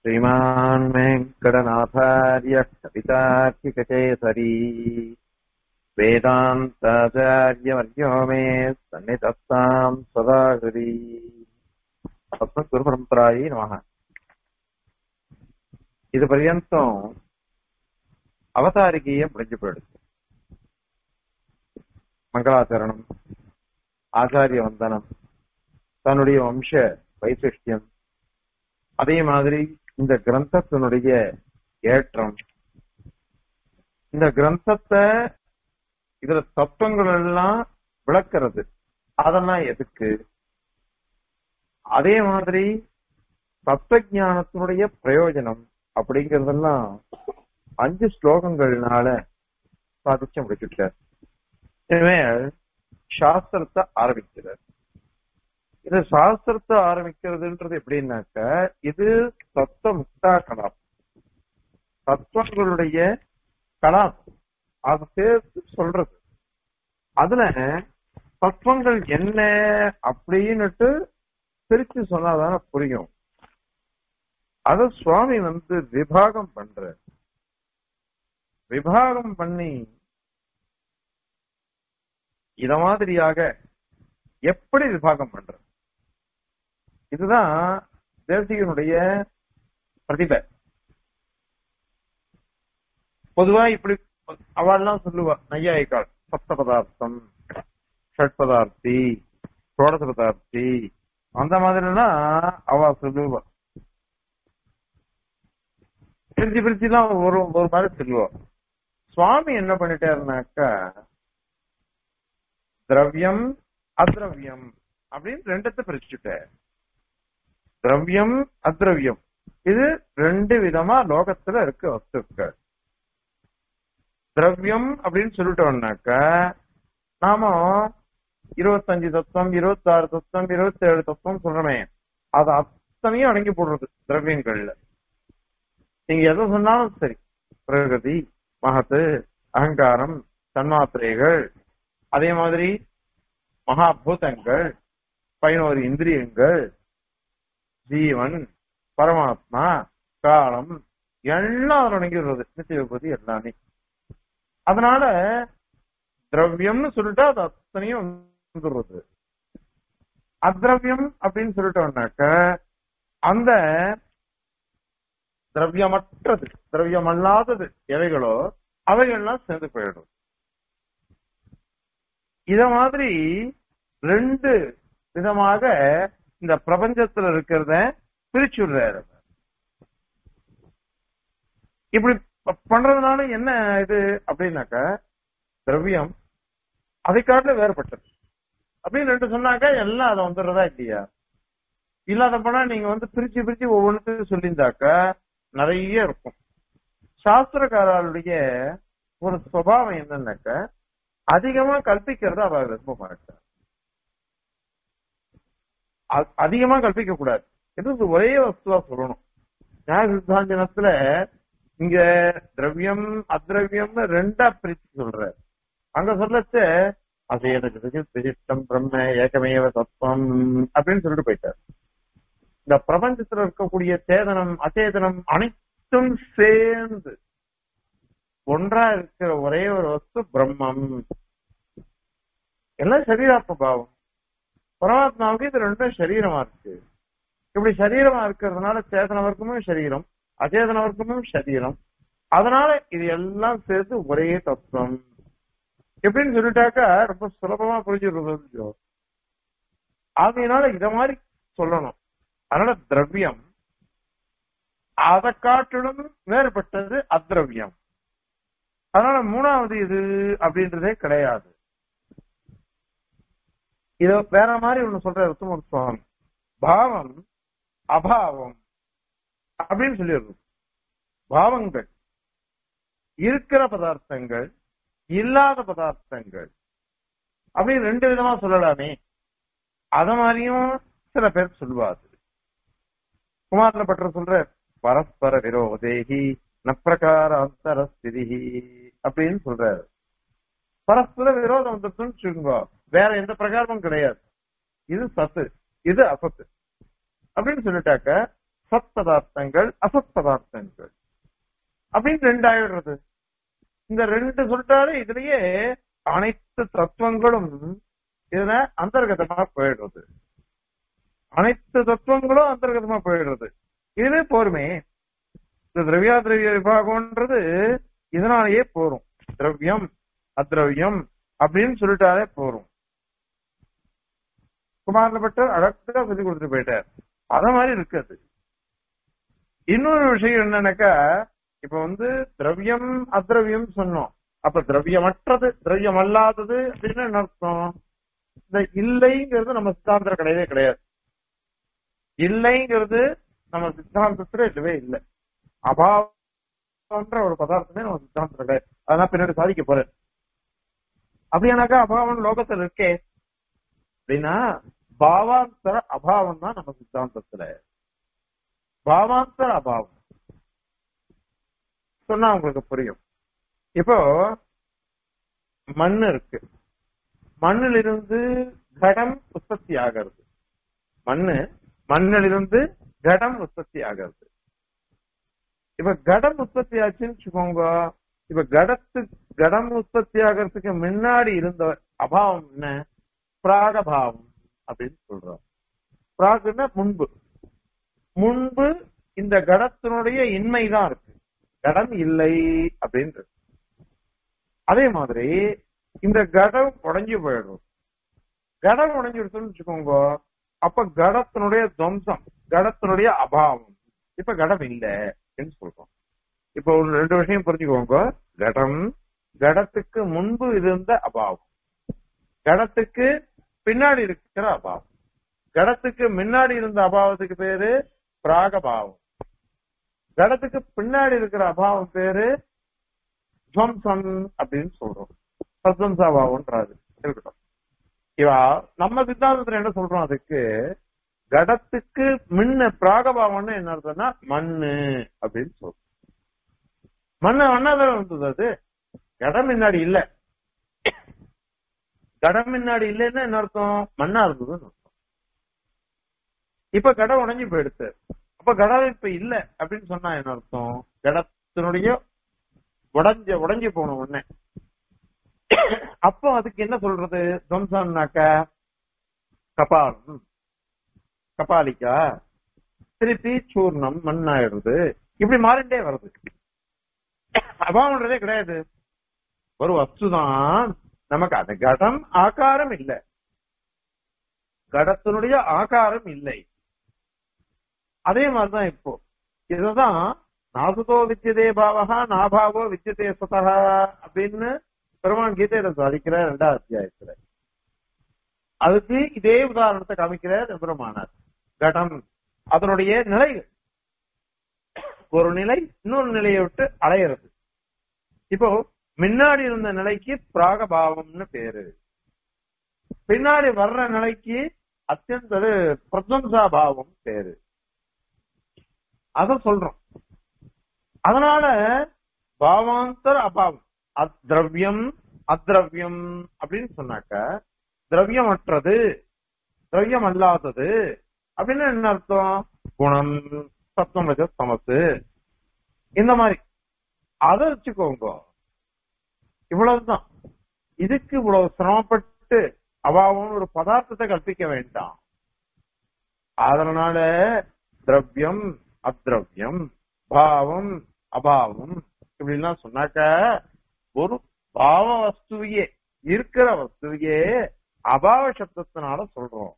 श्रीमान् वेङ्कटनाथार्य कवितार्किकचेसरी वेदान्ताचार्यवर्यो मे सन्निधत्ताम् सदा हृदि గురుపరంపరాయి నమ இது பர்யந்தம் அவதாரிகையே முடிஞ்சு போயிடுது மங்களாச்சரணம் ஆச்சாரிய வந்தனம் தன்னுடைய வம்ச வைசிஷ்டியம் அதே மாதிரி இந்த கிரந்தத்தினுடைய ஏற்றம் இந்த கிரந்தத்தை இதுல தத்துவங்கள் எல்லாம் விளக்குறது அதெல்லாம் எதுக்கு அதே மாதிரி தத்துவ ஞானத்தினுடைய பிரயோஜனம் அப்படிங்கறதெல்லாம் அஞ்சு ஸ்லோகங்கள்னால சாதிச்சு முடிச்சுட்டார் இனிமேல் சாஸ்திரத்தை ஆரம்பிக்கிறார் இது சாஸ்திரத்தை ஆரம்பிக்கிறதுன்றது எப்படின்னாக்க இது தத்துவ முக்தா கலாம் தத்துவங்களுடைய கலாம் அதை சேர்த்து சொல்றது அதுல தத்துவங்கள் என்ன அப்படின்னுட்டு பிரிச்சு சொன்னாதானே புரியும் அத சுவாமி வந்து விபாகம் பண்ற விபாகம் பண்ணி இத மாதிரியாக எப்படி விபாகம் பண்ற இதுதான் தேசிகனுடைய பிரதிபை பொதுவா இப்படி அவள்லாம் சொல்லுவா நையாயிக்காள் சப்த பதார்த்தம் ஷட் பதார்த்தி சோடச பதார்த்தி அந்த மாதிரிலாம் அவ சொல்லுவா பிரிச்சு பிரிச்சு தான் ஒரு ஒரு மாதிரி சொல்லுவா சுவாமி என்ன பண்ணிட்டாருனாக்கா திரவியம் அத்ரவியம் அப்படின்னு ரெண்டத்தை பிரிச்சுட்டார் திரவியம் அத்ரவியம் இது ரெண்டு விதமா லோகத்துல இருக்க வஸ்துக்கள் திரவியம் அப்படின்னு சொல்லிட்டோம்னாக்கா நாம இருபத்தஞ்சு தத்துவம் இருபத்தி ஆறு தத்துவம் இருபத்தி ஏழு தத்துவம் சொல்றமே அது அத்தனையும் அடங்கி போடுறது திரவியங்கள்ல நீங்க எதை சொன்னாலும் சரி பிரகதி மகத்து அகங்காரம் தன்மாத்திரைகள் அதே மாதிரி மகாபூதங்கள் பதினோரு இந்திரியங்கள் ஜீவன் பரமாத்மா காலம் எல்லாம் அதுல அடங்கிடுறது நித்திய விபதி எல்லாமே அதனால திரவியம்னு சொல்லிட்டா அது அத்தனையும் வந்துடுறது அத்ரவியம் அப்படின்னு சொல்லிட்டோம்னாக்க அந்த திரவியமற்றது திரவியம் அல்லாதது எவைகளோ அவைகள்லாம் சேர்ந்து போயிடும் இத மாதிரி ரெண்டு விதமாக இந்த பிரபஞ்சத்துல இருக்கிறத பிரிச்சுடுறாரு இப்படி பண்றதுனால என்ன இது அப்படின்னாக்க திரவியம் அதை காட்டுல வேறுபட்டது அப்படின்னு ரெண்டு சொன்னாக்கா எல்லாம் அதை வந்துடுறதா இல்லையா இல்லாத போனா நீங்க வந்து பிரிச்சு பிரிச்சு ஒவ்வொன்றுத்தையும் சொல்லியிருந்தாக்க நிறைய இருக்கும் சாஸ்திரக்காரருடைய ஒரு சுவாவம் என்னன்னாக்க அதிகமா கல்பிக்கிறத அவ ரொம்ப மாட்டார் அதிகமா கல்பிக்க கூடாது இது ஒரே வஸ்துவா சொல்லணும் நியாய சித்தாந்தனத்துல இங்க திரவியம் அத்ரவியம்னு ரெண்டா பிரிச்சு சொல்ற அங்க சொல்லச்ச அசேதம் விசிஷ்டம் பிரம்ம ஏகமேவ தத்துவம் அப்படின்னு சொல்லிட்டு போயிட்டார் இந்த பிரபஞ்சத்துல இருக்கக்கூடிய சேதனம் அச்சேதனம் அனைத்தும் சேர்ந்து ஒன்றா இருக்கிற ஒரே ஒரு வஸ்து பிரம்மம் எல்லாம் சரீராத்ம பாவம் பரமாத்மாவுக்கு இது ரெண்டும் சரீரமா இருக்கு இப்படி சரீரமா இருக்கிறதுனால சேதன வர்க்கமும் சரீரம் அச்சேதன வர்க்கமும் சரீரம் அதனால இது எல்லாம் சேர்த்து ஒரே தத்துவம் எப்படின்னு சொல்லிட்டாக்கா ரொம்ப சுலபமா புரிஞ்சுடுறது அதனால இத மாதிரி சொல்லணும் அதனால திரவியம் அதை காட்டிலும் வேறுபட்டது அத்ரவியம் அதனால மூணாவது இது அப்படின்றதே கிடையாது இத வேற மாதிரி ஒண்ணு சொல்ற ருத்துமர் சுவாமி பாவம் அபாவம் அப்படின்னு சொல்லிடுறது பாவங்கள் இருக்கிற பதார்த்தங்கள் இல்லாத பதார்த்தங்கள் அப்படின்னு ரெண்டு விதமா சொல்லலாமே அத மாதிரியும் சில பேர் சொல்லுவாரு குமாரல பற்ற சொல்ற பரஸ்பர விரோதேகி நப்பிரகார அந்தரஸ்திதி அப்படின்னு சொல்றாரு பரஸ்பர விரோதம் வந்துருச்சுன்னு வச்சுக்கோங்க வேற எந்த பிரகாரமும் கிடையாது இது சத்து இது அசத்து அப்படின்னு சொல்லிட்டாக்க சத் பதார்த்தங்கள் அசத் பதார்த்தங்கள் அப்படின்னு ரெண்டு ஆயிடுறது இந்த ரெண்டு சொல்லிட்டாலே இதுலயே அனைத்து தத்துவங்களும் இதுல அந்தர்கதமா போயிடுறது அனைத்து தத்துவங்களும் அந்தர்கதமா போயிடுறது இதுவே போருமே இந்த திரவியா திரவிய விபாகம்ன்றது இதனாலேயே போரும் திரவியம் அத்ரவியம் அப்படின்னு சொல்லிட்டாலே போரும் குமாரன பட்டர் அழகா சொல்லி கொடுத்துட்டு போயிட்டார் அத மாதிரி இருக்காது இன்னொரு விஷயம் என்னன்னாக்கா இப்ப வந்து திரவியம் அத்ரவியம் சொன்னோம் அப்ப திரவியமற்றது திரவியம் அல்லாதது அப்படின்னு என்ன அர்த்தம் இந்த இல்லைங்கிறது நம்ம சித்தாந்தம் கிடையவே கிடையாது இல்லைங்கிறது நம்ம சித்தாந்தத்துல இல்லவே இல்லை அபாவம்ன்ற ஒரு பதார்த்தமே நம்ம சித்தாந்தம் கிடையாது அதெல்லாம் பின்னாடி சாதிக்க போறேன் அப்படியானாக்கா அபாவம் லோகத்துல இருக்கே அப்படின்னா பாவாந்தர அபாவம் தான் நம்ம சித்தாந்தத்துல பாவாந்தர அபாவம் சொன்னா உங்களுக்கு புரியும் இப்போ மண் இருக்கு மண்ணிலிருந்து கடம் உற்பத்தி ஆகிறது மண்ணு மண்ணிலிருந்து கடம் உற்பத்தி ஆகிறது இப்ப கடம் உற்பத்தி ஆச்சுன்னு வச்சுக்கோங்க இப்ப கடத்து கடம் உற்பத்தி ஆகிறதுக்கு முன்னாடி இருந்த அபாவம் என்ன பிராகபாவம் அப்படின்னு சொல்றோம் பிராகுன்னா முன்பு முன்பு இந்த கடத்தினுடைய இன்மைதான் இருக்கு கடம் இல்லை அப்படின்றது அதே மாதிரி இந்த கடம் உடைஞ்சு போயிடும் கடம் உடைஞ்சிடுச்சுன்னு வச்சுக்கோங்க அப்ப கடத்தினுடைய துவம்சம் கடத்தினுடைய அபாவம் இப்ப கடம் இல்லை அப்படின்னு சொல்றோம் இப்ப ஒரு ரெண்டு விஷயம் புரிஞ்சுக்கோங்க கடம் கடத்துக்கு முன்பு இருந்த அபாவம் கடத்துக்கு பின்னாடி இருக்கிற அபாவம் கடத்துக்கு முன்னாடி இருந்த அபாவத்துக்கு பேரு பிராகபாவம் கடத்துக்கு பின்னாடி இருக்கிற அபாவம் பேரு துவம்சம் அப்படின்னு சொல்றோம் சத்வம்சாபாவம்ன்றாது இருக்கட்டும் இவா நம்ம சித்தாந்தத்துல என்ன சொல்றோம் அதுக்கு கடத்துக்கு முன்ன பிராகபாவம்னு என்ன அர்த்தம்னா மண்ணு அப்படின்னு சொல்றோம் மண்ணு மண்ணாதான் இருந்தது அது கடம் முன்னாடி இல்ல கடம் முன்னாடி இல்லைன்னா என்ன அர்த்தம் மண்ணா இருந்ததுன்னு அர்த்தம் இப்ப கடை உடஞ்சி போயிடுச்சு அப்ப கடம் இப்ப இல்ல அப்படின்னு சொன்னா என்ன அர்த்தம் கடத்தினுடைய உடஞ்ச உடஞ்சி போன உடனே அப்போ அதுக்கு என்ன சொல்றது துவம்சம்னாக்க கபாலம் கபாலிக்கா திருப்பி சூர்ணம் மண்ணாயிடுறது இப்படி மாறிண்டே வருது அபாவம்ன்றதே கிடையாது ஒரு வஸ்துதான் நமக்கு அது கடம் ஆகாரம் இல்ல கடத்தினுடைய ஆகாரம் இல்லை அதே மாதிரிதான் இப்போ இதுதான் நாசுதோ வித்தியதே பாவகா நாபாவோ வித்தியதே சதா அப்படின்னு பெருமான் கீதையில சாதிக்கிற ரெண்டாவது அத்தியாயத்துல அதுக்கு இதே உதாரணத்தை காமிக்கிறார் பெருமானார் கடம் அதனுடைய நிலை ஒரு நிலை இன்னொரு நிலையை விட்டு அடையிறது இப்போ முன்னாடி இருந்த நிலைக்கு பிராகபாவம்னு பேரு பின்னாடி வர்ற நிலைக்கு அத்தியந்த பிரசம்சா பாவம் பேரு அத சொல்றோம் அதனால பாவாந்தர் அபாவம் அத்ரவியம் அத்ரவியம் அப்படின்னு சொன்னாக்க திரவியம் அற்றது திரவியம் அல்லாதது அப்படின்னு என்ன அர்த்தம் குணம் சத்தம் வச்ச சமத்து இந்த மாதிரி அதை வச்சுக்கோங்க இவ்வளவுதான் இதுக்கு இவ்வளவு சிரமப்பட்டு அபாவம் ஒரு பதார்த்தத்தை கற்பிக்க வேண்டாம் அதனால திரவியம் அத்ரவியம் பாவம் அபாவம் இப்படிலாம் சொன்னாக்க ஒரு பாவ வஸ்துவையே இருக்கிற வஸ்துவையே அபாவ சப்தத்தினால சொல்றோம்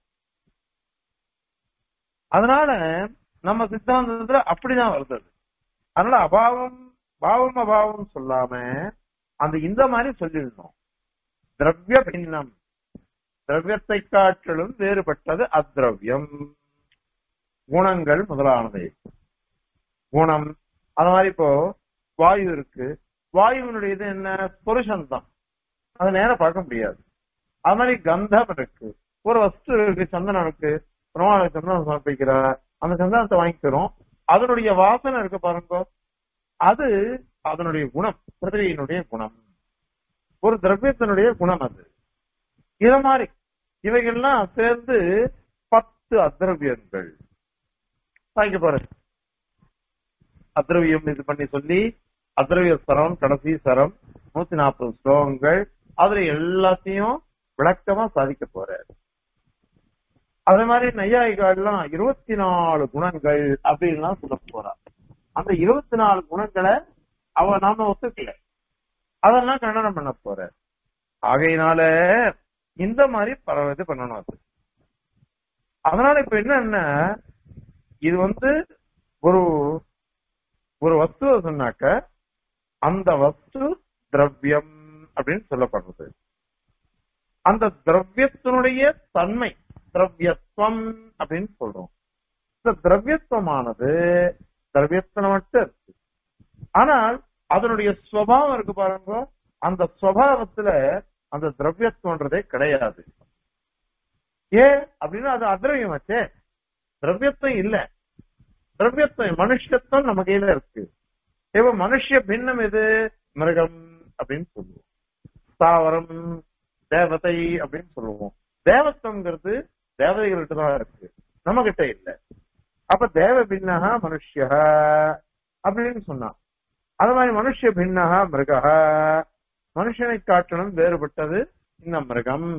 அதனால நம்ம சித்தாந்தத்துல அப்படிதான் வருது அது. அதனால அபாவம் பாவம் அபாவம் சொல்லாம அந்த இந்த மாதிரி சொல்லிடணும் திரவிய பின்னம் திரவியத்தை காட்டிலும் வேறுபட்டது அத்ரவியம் குணங்கள் முதலானவை குணம் அது மாதிரி இப்போ வாயு இருக்கு வாயுவினுடைய இது என்ன புருஷன் தான் அதை நேரம் பார்க்க முடியாது அது மாதிரி கந்தம் இருக்கு ஒரு வஸ்து இருக்கு சந்தனம் இருக்கு பெருமாளுக்கு சந்தனம் சமர்ப்பிக்கிறார் அந்த சந்தனத்தை வாங்கிக்கிறோம் அதனுடைய வாசனை இருக்கு பாருங்க அது அதனுடைய குணம் பிருத்திவியினுடைய குணம் ஒரு திரவியத்தினுடைய குணம் அது இத மாதிரி இவைகள்லாம் சேர்ந்து பத்து அத்திரவியங்கள் வாங்கிக்க பாரு அத்ரவியம் இது பண்ணி சொல்லி அத்ரவிய சரம் கடைசி சரம் நூத்தி நாற்பது ஸ்லோகங்கள் அதுல எல்லாத்தையும் விளக்கமா சாதிக்க போறாரு அதே மாதிரி நையாயிகாலாம் இருபத்தி நாலு குணங்கள் அப்படின்லாம் சொல்ல போறார் அந்த இருபத்தி நாலு குணங்களை அவ நாம ஒத்துக்கல அதெல்லாம் கண்டனம் பண்ண போற ஆகையினால இந்த மாதிரி பல இது பண்ணணும் அது அதனால இப்ப என்னன்னா இது வந்து ஒரு ஒரு வஸ்துவை சொன்னாக்க அந்த வஸ்து திரவியம் அப்படின்னு சொல்லப்படுறது அந்த திரவியத்தினுடைய தன்மை திரவியத்துவம் அப்படின்னு சொல்றோம் இந்த திரவியத்துவமானது திரவியத்துல மட்டும் இருக்கு ஆனால் அதனுடைய சுவாவம் இருக்கு பாருங்க அந்த சுவாவத்துல அந்த திரவியத்துவன்றதே கிடையாது ஏன் அப்படின்னா அது அத்ரவியம் வச்சே திரவியத்துவம் இல்ல திரவியத்துவம் மனுஷத்துவம் நம்ம கையில இருக்கு இப்ப மனுஷ பின்னம் எது மிருகம் அப்படின்னு சொல்லுவோம் தாவரம் தேவதை அப்படின்னு சொல்லுவோம் தேவத்துவங்கிறது தேவதைகள்கிட்ட தான் இருக்கு நம்ம கிட்ட இல்ல அப்ப தேவ பின்னகா மனுஷ்ய அப்படின்னு சொன்னான் அது மாதிரி மனுஷ பின்னகா மிருக மனுஷனை காட்டணும் வேறுபட்டது இந்த மிருகம்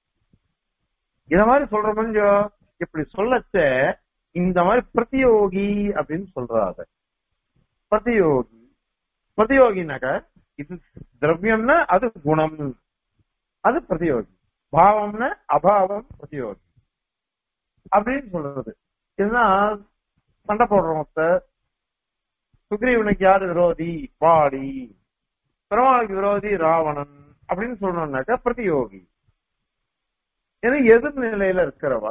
இத மாதிரி சொல்ற கொஞ்சம் இப்படி சொல்லச்ச இந்த மாதிரி பிரதியோகி அப்படின்னு சொல்றாங்க பிரதியோகி பிரதியோகினாக்க இது திரவியம்னா அது குணம் அது பிரதியோகி பாவம்னா அபாவம் பிரதியோகி அப்படின்னு சொல்றது இதுதான் சண்டை போடுறோம் ஒருத்தர் சுக்ரீவனுக்கு யாரு விரோதி பாடி பெருமாளுக்கு விரோதி ராவணன் அப்படின்னு சொல்லணும்னாக்கா பிரதியோகி ஏன்னா எதிர் நிலையில இருக்கிறவா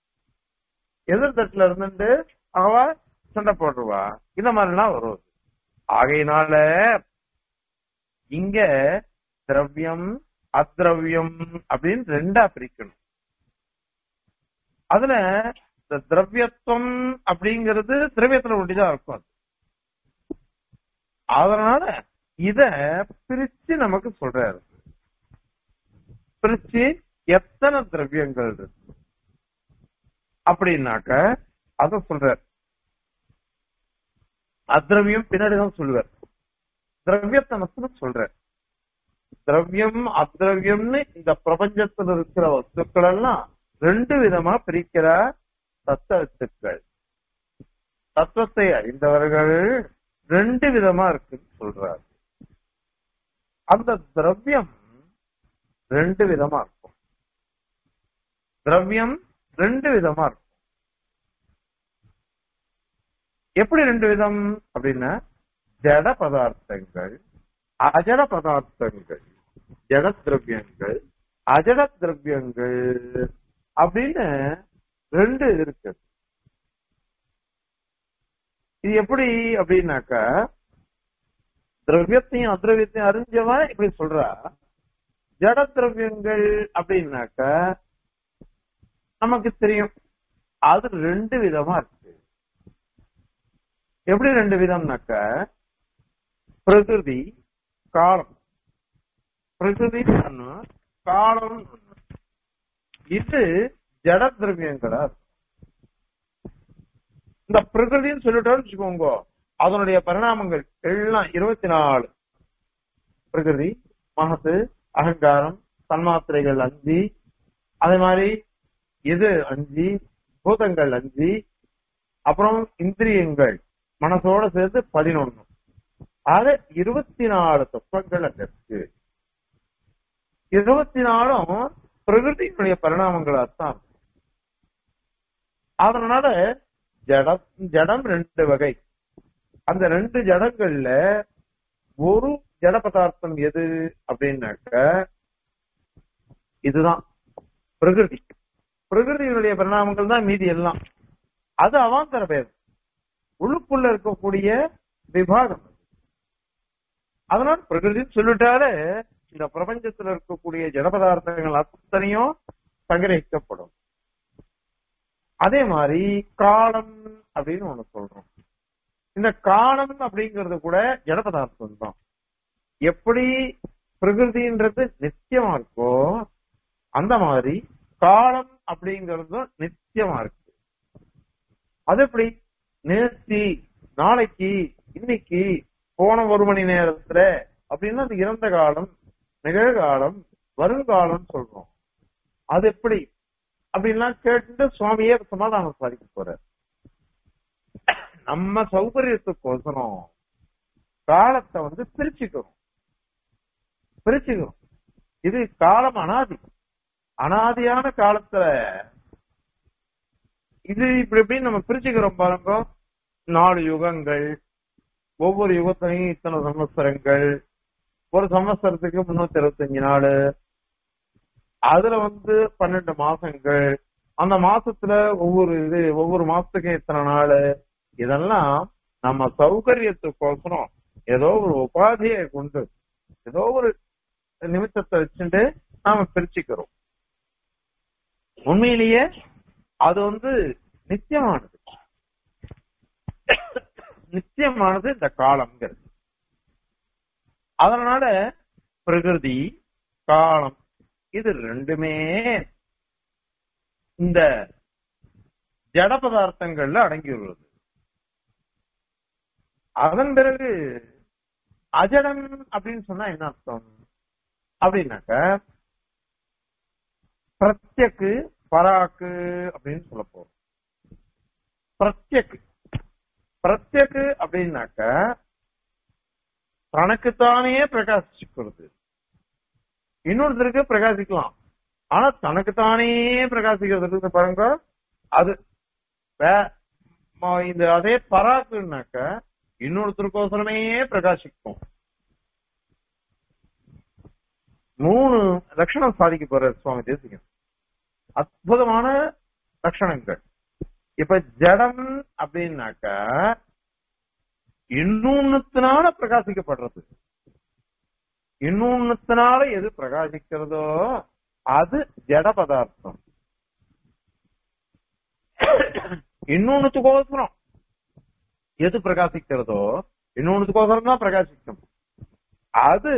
எதிர் தட்டுல இருந்துட்டு அவ சண்டை போடுவா இந்த மாதிரிலாம் வரும் ஆகையினால இங்க திரவியம் அத்ரவியம் அப்படின்னு ரெண்டா பிரிக்கணும் அதுல இந்த திரவியத்துவம் அப்படிங்கிறது திரவியத்துல ஒட்டிதான் இருக்கும் அது அதனால இத பிரிச்சு நமக்கு சொல்றாரு பிரிச்சு எத்தனை திரவியங்கள் இருக்கு அப்படின்னாக்க அத சொல்றார் அத்ரவியம் பின்னாடிதான் சொல்லுவார் திரவியத்தை மட்டும் சொல்றார் திரவியம் அத்ரவியம்னு இந்த பிரபஞ்சத்துல இருக்கிற வஸ்துக்கள் எல்லாம் ரெண்டு விதமா பிரிக்கிற தத்துவத்துக்கள் தத்துவத்தை அறிந்தவர்கள் ரெண்டு விதமா இருக்குன்னு சொல்றார் அந்த திரவியம் ரெண்டு விதமா இருக்கும் திரவியம் ரெண்டு விதமா இருக்கும் எப்படி ரெண்டு விதம் அப்படின்னா ஜட பதார்த்தங்கள் அஜட பதார்த்தங்கள் ஜட திரவியங்கள் அஜட திரவியங்கள் அப்படின்னு ரெண்டு இருக்கு இது எப்படி அப்படின்னாக்கா திரவியத்தையும் அத்ரவியத்தையும் அறிஞ்சவன் இப்படி சொல்றா ஜட திரவியங்கள் அப்படின்னாக்கா நமக்கு தெரியும் அது ரெண்டு விதமா இருக்கு எப்படி ரெண்டு விதம்னாக்கா பிரகிருதி காலம் பிரகிருதி ஒண்ணு காலம் ஒண்ணு இது ஜட திரவியங்களா இருக்கு. இந்த பிரகிருதின்னு சொல்லிட்டோம்னு வச்சுக்கோங்க அதனுடைய பரிணாமங்கள் எல்லாம் இருபத்தி நாலு பிரகிருதி மனசு அகங்காரம் தன்மாத்திரைகள் அஞ்சு அதே மாதிரி இது அஞ்சு பூதங்கள் அஞ்சு அப்புறம் இந்திரியங்கள் மனசோட சேர்த்து பதினொன்னு ஆக இருபத்தி நாலு தத்துவங்கள் அங்க இருக்கு இருபத்தி நாலும் பிரகிருதியினுடைய பரிணாமங்களாத்தான் அதனால ஜடம் ஜடம் ரெண்டு வகை அந்த ரெண்டு ஜடங்கள்ல ஒரு ஜட பதார்த்தம் எது அப்படின்னாக்க இதுதான் பிரகிருதி பிரகிருதியினுடைய பரிணாமங்கள் தான் மீதி எல்லாம் அது அவாந்தர பேர் உள்ளுக்குள்ள இருக்கக்கூடிய விபாகம் அதனால பிரகிருதின்னு சொல்லிட்டாலே இந்த பிரபஞ்சத்துல இருக்கக்கூடிய ஜட பதார்த்தங்கள் அத்தனையும் சங்கிரகிக்கப்படும் அதே மாதிரி காலம் அப்படின்னு ஒண்ணு சொல்றோம் இந்த காலம் அப்படிங்கிறது கூட ஜட பதார்த்தம் தான் எப்படி பிரகிருதின்றது நித்தியமா இருக்கோ அந்த மாதிரி காலம் அப்படிங்கறதும் நித்தியமா இருக்கு அது எப்படி நேர்த்தி நாளைக்கு இன்னைக்கு போன ஒரு மணி நேரத்துல அப்படின்னா அது இறந்த காலம் நிகழ்காலம் வருங்காலம் சொல்றோம் அது எப்படி அப்படின்லாம் கேட்டு சுவாமியே சமாதானம் சாதிக்க போறார் நம்ம சௌகரியத்துக்கோசரம் காலத்தை வந்து பிரிச்சுக்கிறோம் பிரிச்சுக்கிறோம் இது காலம் அனாதி அனாதியான காலத்துல இது இப்படி இப்படி நம்ம பிரிச்சுக்கிறோம் பாருங்க நாலு யுகங்கள் ஒவ்வொரு யுகத்திலையும் இத்தனை சம்வத்சரங்கள் ஒரு சம்வத்சரத்துக்கு முன்னூத்தி இருபத்தஞ்சு நாள் அதுல வந்து பன்னெண்டு மாசங்கள் அந்த மாசத்துல ஒவ்வொரு இது ஒவ்வொரு மாசத்துக்கும் இத்தனை நாள் இதெல்லாம் நம்ம சௌகரியத்துக்கோசரம் ஏதோ ஒரு உபாதியை கொண்டு ஏதோ ஒரு நிமித்தத்தை வச்சுட்டு நாம பிரிச்சுக்கிறோம் உண்மையிலேயே அது வந்து நித்தியமானது நித்தியமானது இந்த காலம்ங்கிறது அதனால பிரகிருதி காலம் இது ரெண்டுமே இந்த ஜட பதார்த்தங்கள்ல அடங்கியுள்ளது அதன் பிறகு அஜடம் அப்படின்னு சொன்னா என்ன அர்த்தம் அப்படின்னாக்க பிரத்யக்கு பராக்கு அப்படின்னு சொல்ல போறோம் பிரத்யக்கு பிரத்யக்கு அப்படின்னாக்க தனக்குத்தானே பிரகாசிக்கிறது இன்னொருத்தருக்கு பிரகாசிக்கலாம் ஆனா தனக்குத்தானே பிரகாசிக்கிறது பாருங்க அது வே- ம- இந்த அதே பராக்குனாக்க இன்னொருத்தருக்கோசரமே பிரகாசிக்கும் மூணு லட்சணம் சாதிக்க போற சுவாமி தேசிகன் அற்புதமான லட்சணங்கள் இப்ப ஜடம் அப்படின்னாக்க இன்னொன்னுத்தினால பிரகாசிக்கப்படுறது இன்னொன்னுத்தினால எது பிரகாசிக்கிறதோ அது ஜட பதார்த்தம் இன்னொன்னுத்துக்கோசரம் எது பிரகாசிக்கிறதோ இன்னொன்னுத்துக்கோசரம் தான் பிரகாசிக்கும் அது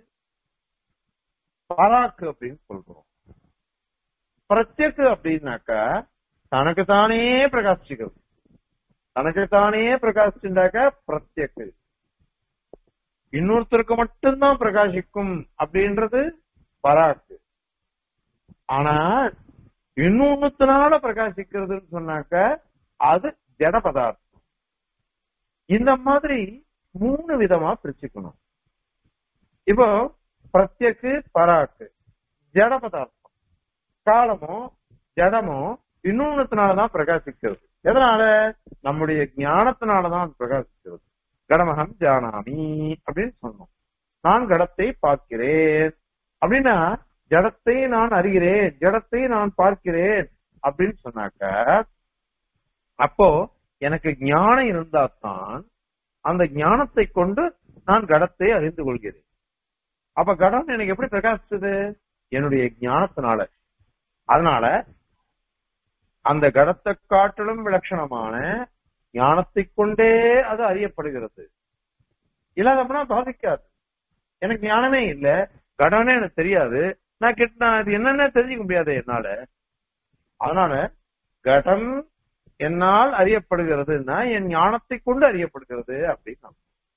பராக்கு அப்படின்னு சொல்றோம் பிரத்யக்கு அப்படின்னாக்க தனக்கு தானே பிரகாசிக்கிறது தனக்கு தானே பிரகாசிச்சுட்டாக்க பிரத்யக்கு இன்னொருத்தருக்கு மட்டும்தான் பிரகாசிக்கும் அப்படின்றது பராக்கு ஆனா இன்னொன்னுத்தினால பிரகாசிக்கிறதுன்னு சொன்னாக்க அது ஜட பதார்த்தம் இந்த மாதிரி மூணு விதமா பிரிச்சுக்கணும் இப்போ பிரத்யக்கு பராக்கு ஜட பதார்த்தம் காலமோ ஜடமோ இன்னொன்னுத்தினாலதான் பிரகாசிக்கிறது எதனால நம்முடைய ஞானத்தினாலதான் பிரகாசிக்கிறது கடமகம் ஜானாமி அப்படின்னு சொன்னோம் நான் கடத்தை பார்க்கிறேன் அப்படின்னா ஜடத்தை நான் அறிகிறேன் ஜடத்தை நான் பார்க்கிறேன் அப்படின்னு சொன்னாக்க அப்போ எனக்கு ஞானம் இருந்தால்தான் அந்த ஞானத்தை கொண்டு நான் கடத்தை அறிந்து கொள்கிறேன் அப்ப கடம் எனக்கு எப்படி பிரகாசிச்சது என்னுடைய ஞானத்தினால அதனால அந்த கடத்தை காட்டிலும் விலட்சணமான ஞானத்தை கொண்டே அது அறியப்படுகிறது இல்லாதப்பனா பாதிக்காது எனக்கு ஞானமே இல்ல கடனே எனக்கு தெரியாது நான் கிட்ட நான் இது என்னன்னு தெரிஞ்சுக்க முடியாது என்னால அதனால கடம் என்னால் அறியப்படுகிறதுன்னா என் ஞானத்தை கொண்டு அறியப்படுகிறது அப்படின்னு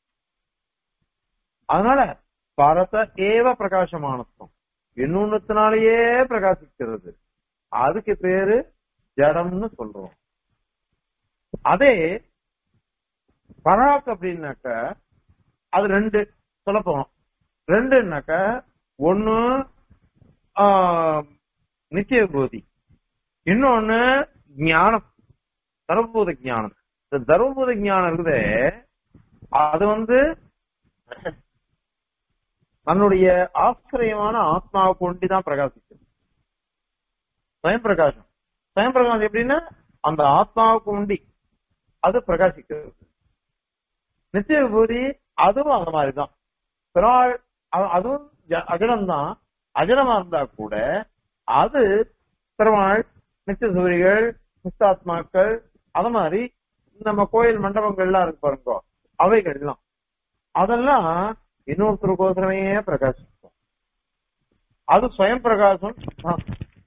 அதனால பரத ஏவ பிரகாசமானத்துவம் இன்னொன்னத்தினாலேயே பிரகாசிக்கிறது அதுக்கு பேரு ஜடம்னு சொல்றோம் அதே பராக் அப்படின்னாக்க அது ரெண்டு சொல்ல போறோம் ரெண்டுனாக்க ஒண்ணு ஆஹ், நித்திய போதி இன்னொன்னு ஞானம் தர்மபூத ஞானம் இந்த தர்மபூத ஞானம் இருக்குதே அது வந்து தன்னுடைய ஆசிரியமான ஆத்மாவை கொண்டுதான் பிரகாசிக்கும் ஸ்வயம் பிரகாசம் ஸ்வயம் பிரகாசம் எப்படின்னா அந்த ஆத்மாவுக்கு உண்டி அது பிரகாசிக்கிறது நித்திய விபூதி அதுவும் அந்த மாதிரிதான் பிறாள் அ- அதுவும் அஜடம் தான் அஜடமா இருந்தா கூட அது பெருமாள் நித்திய சூரிகள் நித்தாத்மாக்கள் அது மாதிரி நம்ம கோயில் மண்டபங்கள்லாம் இருக்கு பாருங்க அவைகள்லாம் அதெல்லாம் இன்னொருத்தருக்கோசரமே பிரகாசிக்கும் அது ஸ்வயம் பிரகாசம் தான்.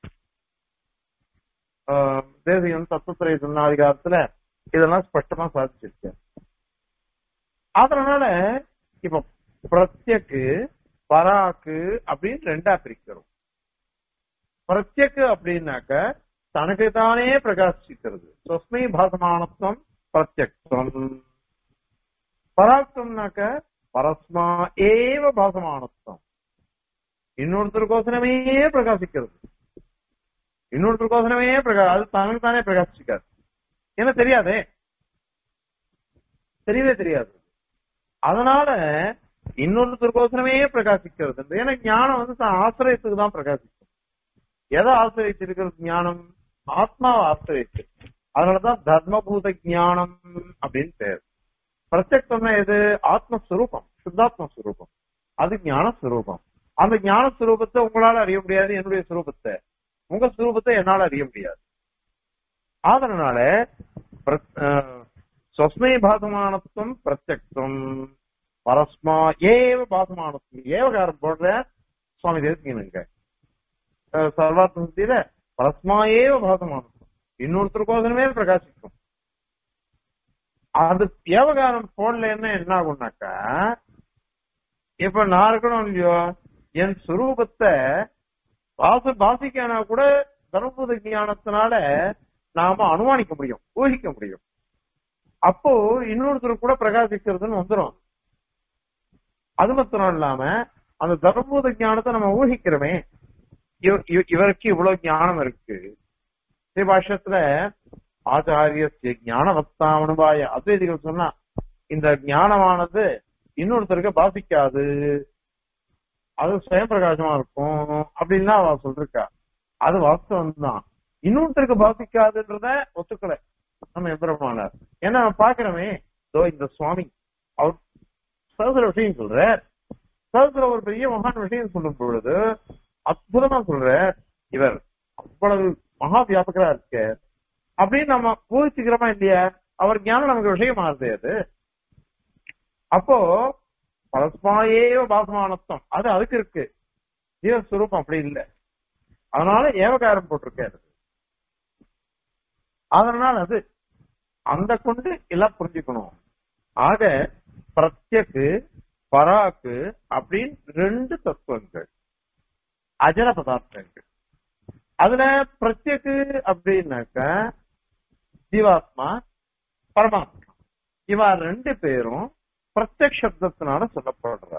ஆஹ் தேசியம் தத்துவத்துறை சொன்ன அதிகாரத்துல இதெல்லாம் ஸ்பஷ்டமா சாதிச்சிருக்க அதனால இப்ப பிரத்யக்கு பராக்கு அப்படின்னு ரெண்டா பிரிக்கிறோம் பிரத்யக்கு அப்படின்னாக்க தனக்கு தானே பிரகாசிக்கிறது சொஸ்மை பாசமானத்துவம் பிரத்யக்தம் பராக்தம்னாக்க பரஸ்மா ஏவ பாசமானத்துவம் இன்னொருத்தருக்கோசனமே பிரகாசிக்கிறது இன்னொருத்தருக்கோசனமே பிரகா அது தனக்கு தானே பிரகாசிக்காது ஏன்னா தெரியாதே தெரியவே தெரியாது அதனால இன்னொருத்தருக்கோசனமே பிரகாசிக்கிறது ஏன்னா ஞானம் வந்து தான் ஆசிரியத்துக்கு தான் பிரகாசிக்கும் எதை ஆசிரியத்திருக்கிறது ஞானம் ஆத்மாவை ஆசிரியத்து அதனாலதான் தர்மபூத ஞானம் அப்படின்னு பேர் பிரத்யக்தம்னா எது ஆத்மஸ்வரூபம் சுத்தாத்ம ஸ்வரூபம் அது ஞான ஸ்வரூபம் அந்த ஞான ஸ்வரூபத்தை உங்களால அறிய முடியாது என்னுடைய ஸ்வரூபத்தை உங்க ஸ்வரூபத்தை என்னால அறிய முடியாது அதனால ஸ்வஸ்மை பாசமானத்துவம் பிரத்யக்தம் பரஸ்மா ஏவ பாசமானத்துவம் ஏவகாரம் போடுற சுவாமி தேசிக்கணுங்க சர்வாத்ம சுத்தியில பரஸ்மா ஏவ பாசமானத்துவம் இன்னொருத்தருக்கோசனமே பிரகாசிக்கும் அது ஏவகாரம் போடலன்னா என்ன ஆகும்னாக்கா இப்ப நான் இருக்கணும் இல்லையோ என் சுரூபத்தை வாச பாசிக்கானா கூட தர்மபூத ஞானத்தினால நாம அனுமானிக்க முடியும் ஊகிக்க முடியும் அப்போ இன்னொருத்தர் கூட பிரகாசிக்கிறதுன்னு வந்துடும் அது மாத்திரம் இல்லாம அந்த தர்மபூத ஞானத்தை நம்ம ஊகிக்கிறோமே இவருக்கு இவ்வளவு ஞானம் இருக்கு ஸ்ரீபாஷ்யத்துல ஆச்சாரிய ஞானவத்தாம் அனுபாய அத்வைதிகள் சொன்னா இந்த ஞானமானது இன்னொருத்தருக்கு பாதிக்காது அது சுயம் பிரகாசமா இருக்கும் அப்படின்னு அவ சொல்லிருக்கா அது வாஸ்தவம் தான் இன்னொருத்தருக்கு பாதிக்காதுன்றத ஒத்துக்கல நம்ம எம்பெருமானார் ஏன்னா பாக்குறோமே இதோ இந்த சுவாமி அவர் சகோதர விஷயம் சொல்ற சகோதர ஒரு பெரிய மகான் விஷயம் சொல்லும் பொழுது அற்புதமா சொல்ற இவர் அவ்வளவு மகா வியாபகரா இருக்க அப்படின்னு நம்ம ஊகிச்சுக்கிறோமா இல்லையா அவர் ஞானம் நமக்கு விஷயமானது அது அப்போ பரஸ்மாயேவ பாசமானத்தம் அது அதுக்கு இருக்கு ஜீவஸ்வரூபம் அப்படி இல்லை அதனால ஏவகாரம் போட்டிருக்காரு அதனால அது அந்த கொண்டு எல்லாம் புரிஞ்சுக்கணும் ஆக பிரத்யக்கு பராக்கு அப்படின்னு ரெண்டு தத்துவங்கள் அஜர பதார்த்தங்கள் அதுல பிரத்யக்கு அப்படின்னாக்க ஜீவாத்மா பரமாத்மா இவா ரெண்டு பேரும் பிரத்யக் சப்தத்தினால சொல்லப்படுற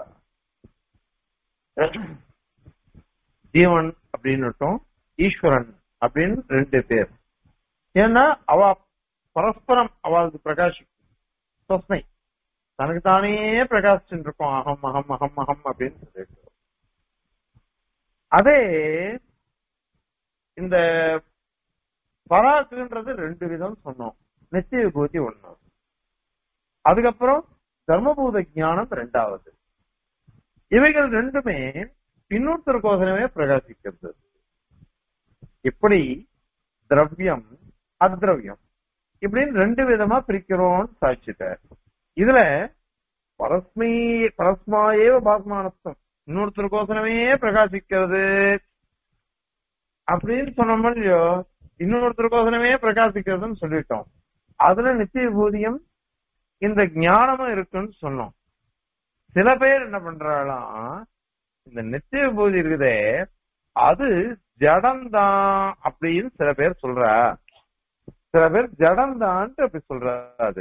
ஜீவன் அப்படின்னுட்டும் ஈஸ்வரன் அப்படின்னு ரெண்டு பேர் ஏன்னா அவ பரஸ்பரம் அவளுக்கு பிரகாஷிக்கும் சொஸ்மை தனக்கு தானே பிரகாசிச்சுட்டு இருக்கும் அகம் அகம் அகம் அகம் அப்படின்னு சொல்லிட்டு அதே இந்த பராக்குன்றது ரெண்டு விதம் சொன்னோம் நித்திய விபூதி ஒண்ணு அதுக்கப்புறம் தர்மபூத ஞானம் ரெண்டாவது இவைகள் ரெண்டுமே இன்னொருத்தருக்கோசனமே பிரகாசிக்கிறது இப்படி திரவியம் அத்ரவியம் இப்படின்னு ரெண்டு விதமா பிரிக்கிறோம்னு சாட்சிட்டார் இதுல பரஸ்மை பரஸ்மாயேவ பாஸ்மானத்தம் இன்னொருத்தருக்கோசனமே பிரகாசிக்கிறது அப்படின்னு சொன்னோம் இல்லையோ இன்னொருத்தருக்கோசனமே பிரகாசிக்கிறதுன்னு சொல்லிட்டோம் அதுல நித்திய பூதியம் இந்த ஞானமும் இருக்குன்னு சொன்னோம் சில பேர் என்ன பண்றாலாம் இந்த நித்திய பூதி இருக்குதே அது ஜடம்தான் அப்படின்னு சில பேர் சொல்றா சில பேர் ஜடம்தான்ட்டு அப்படி சொல்றா அது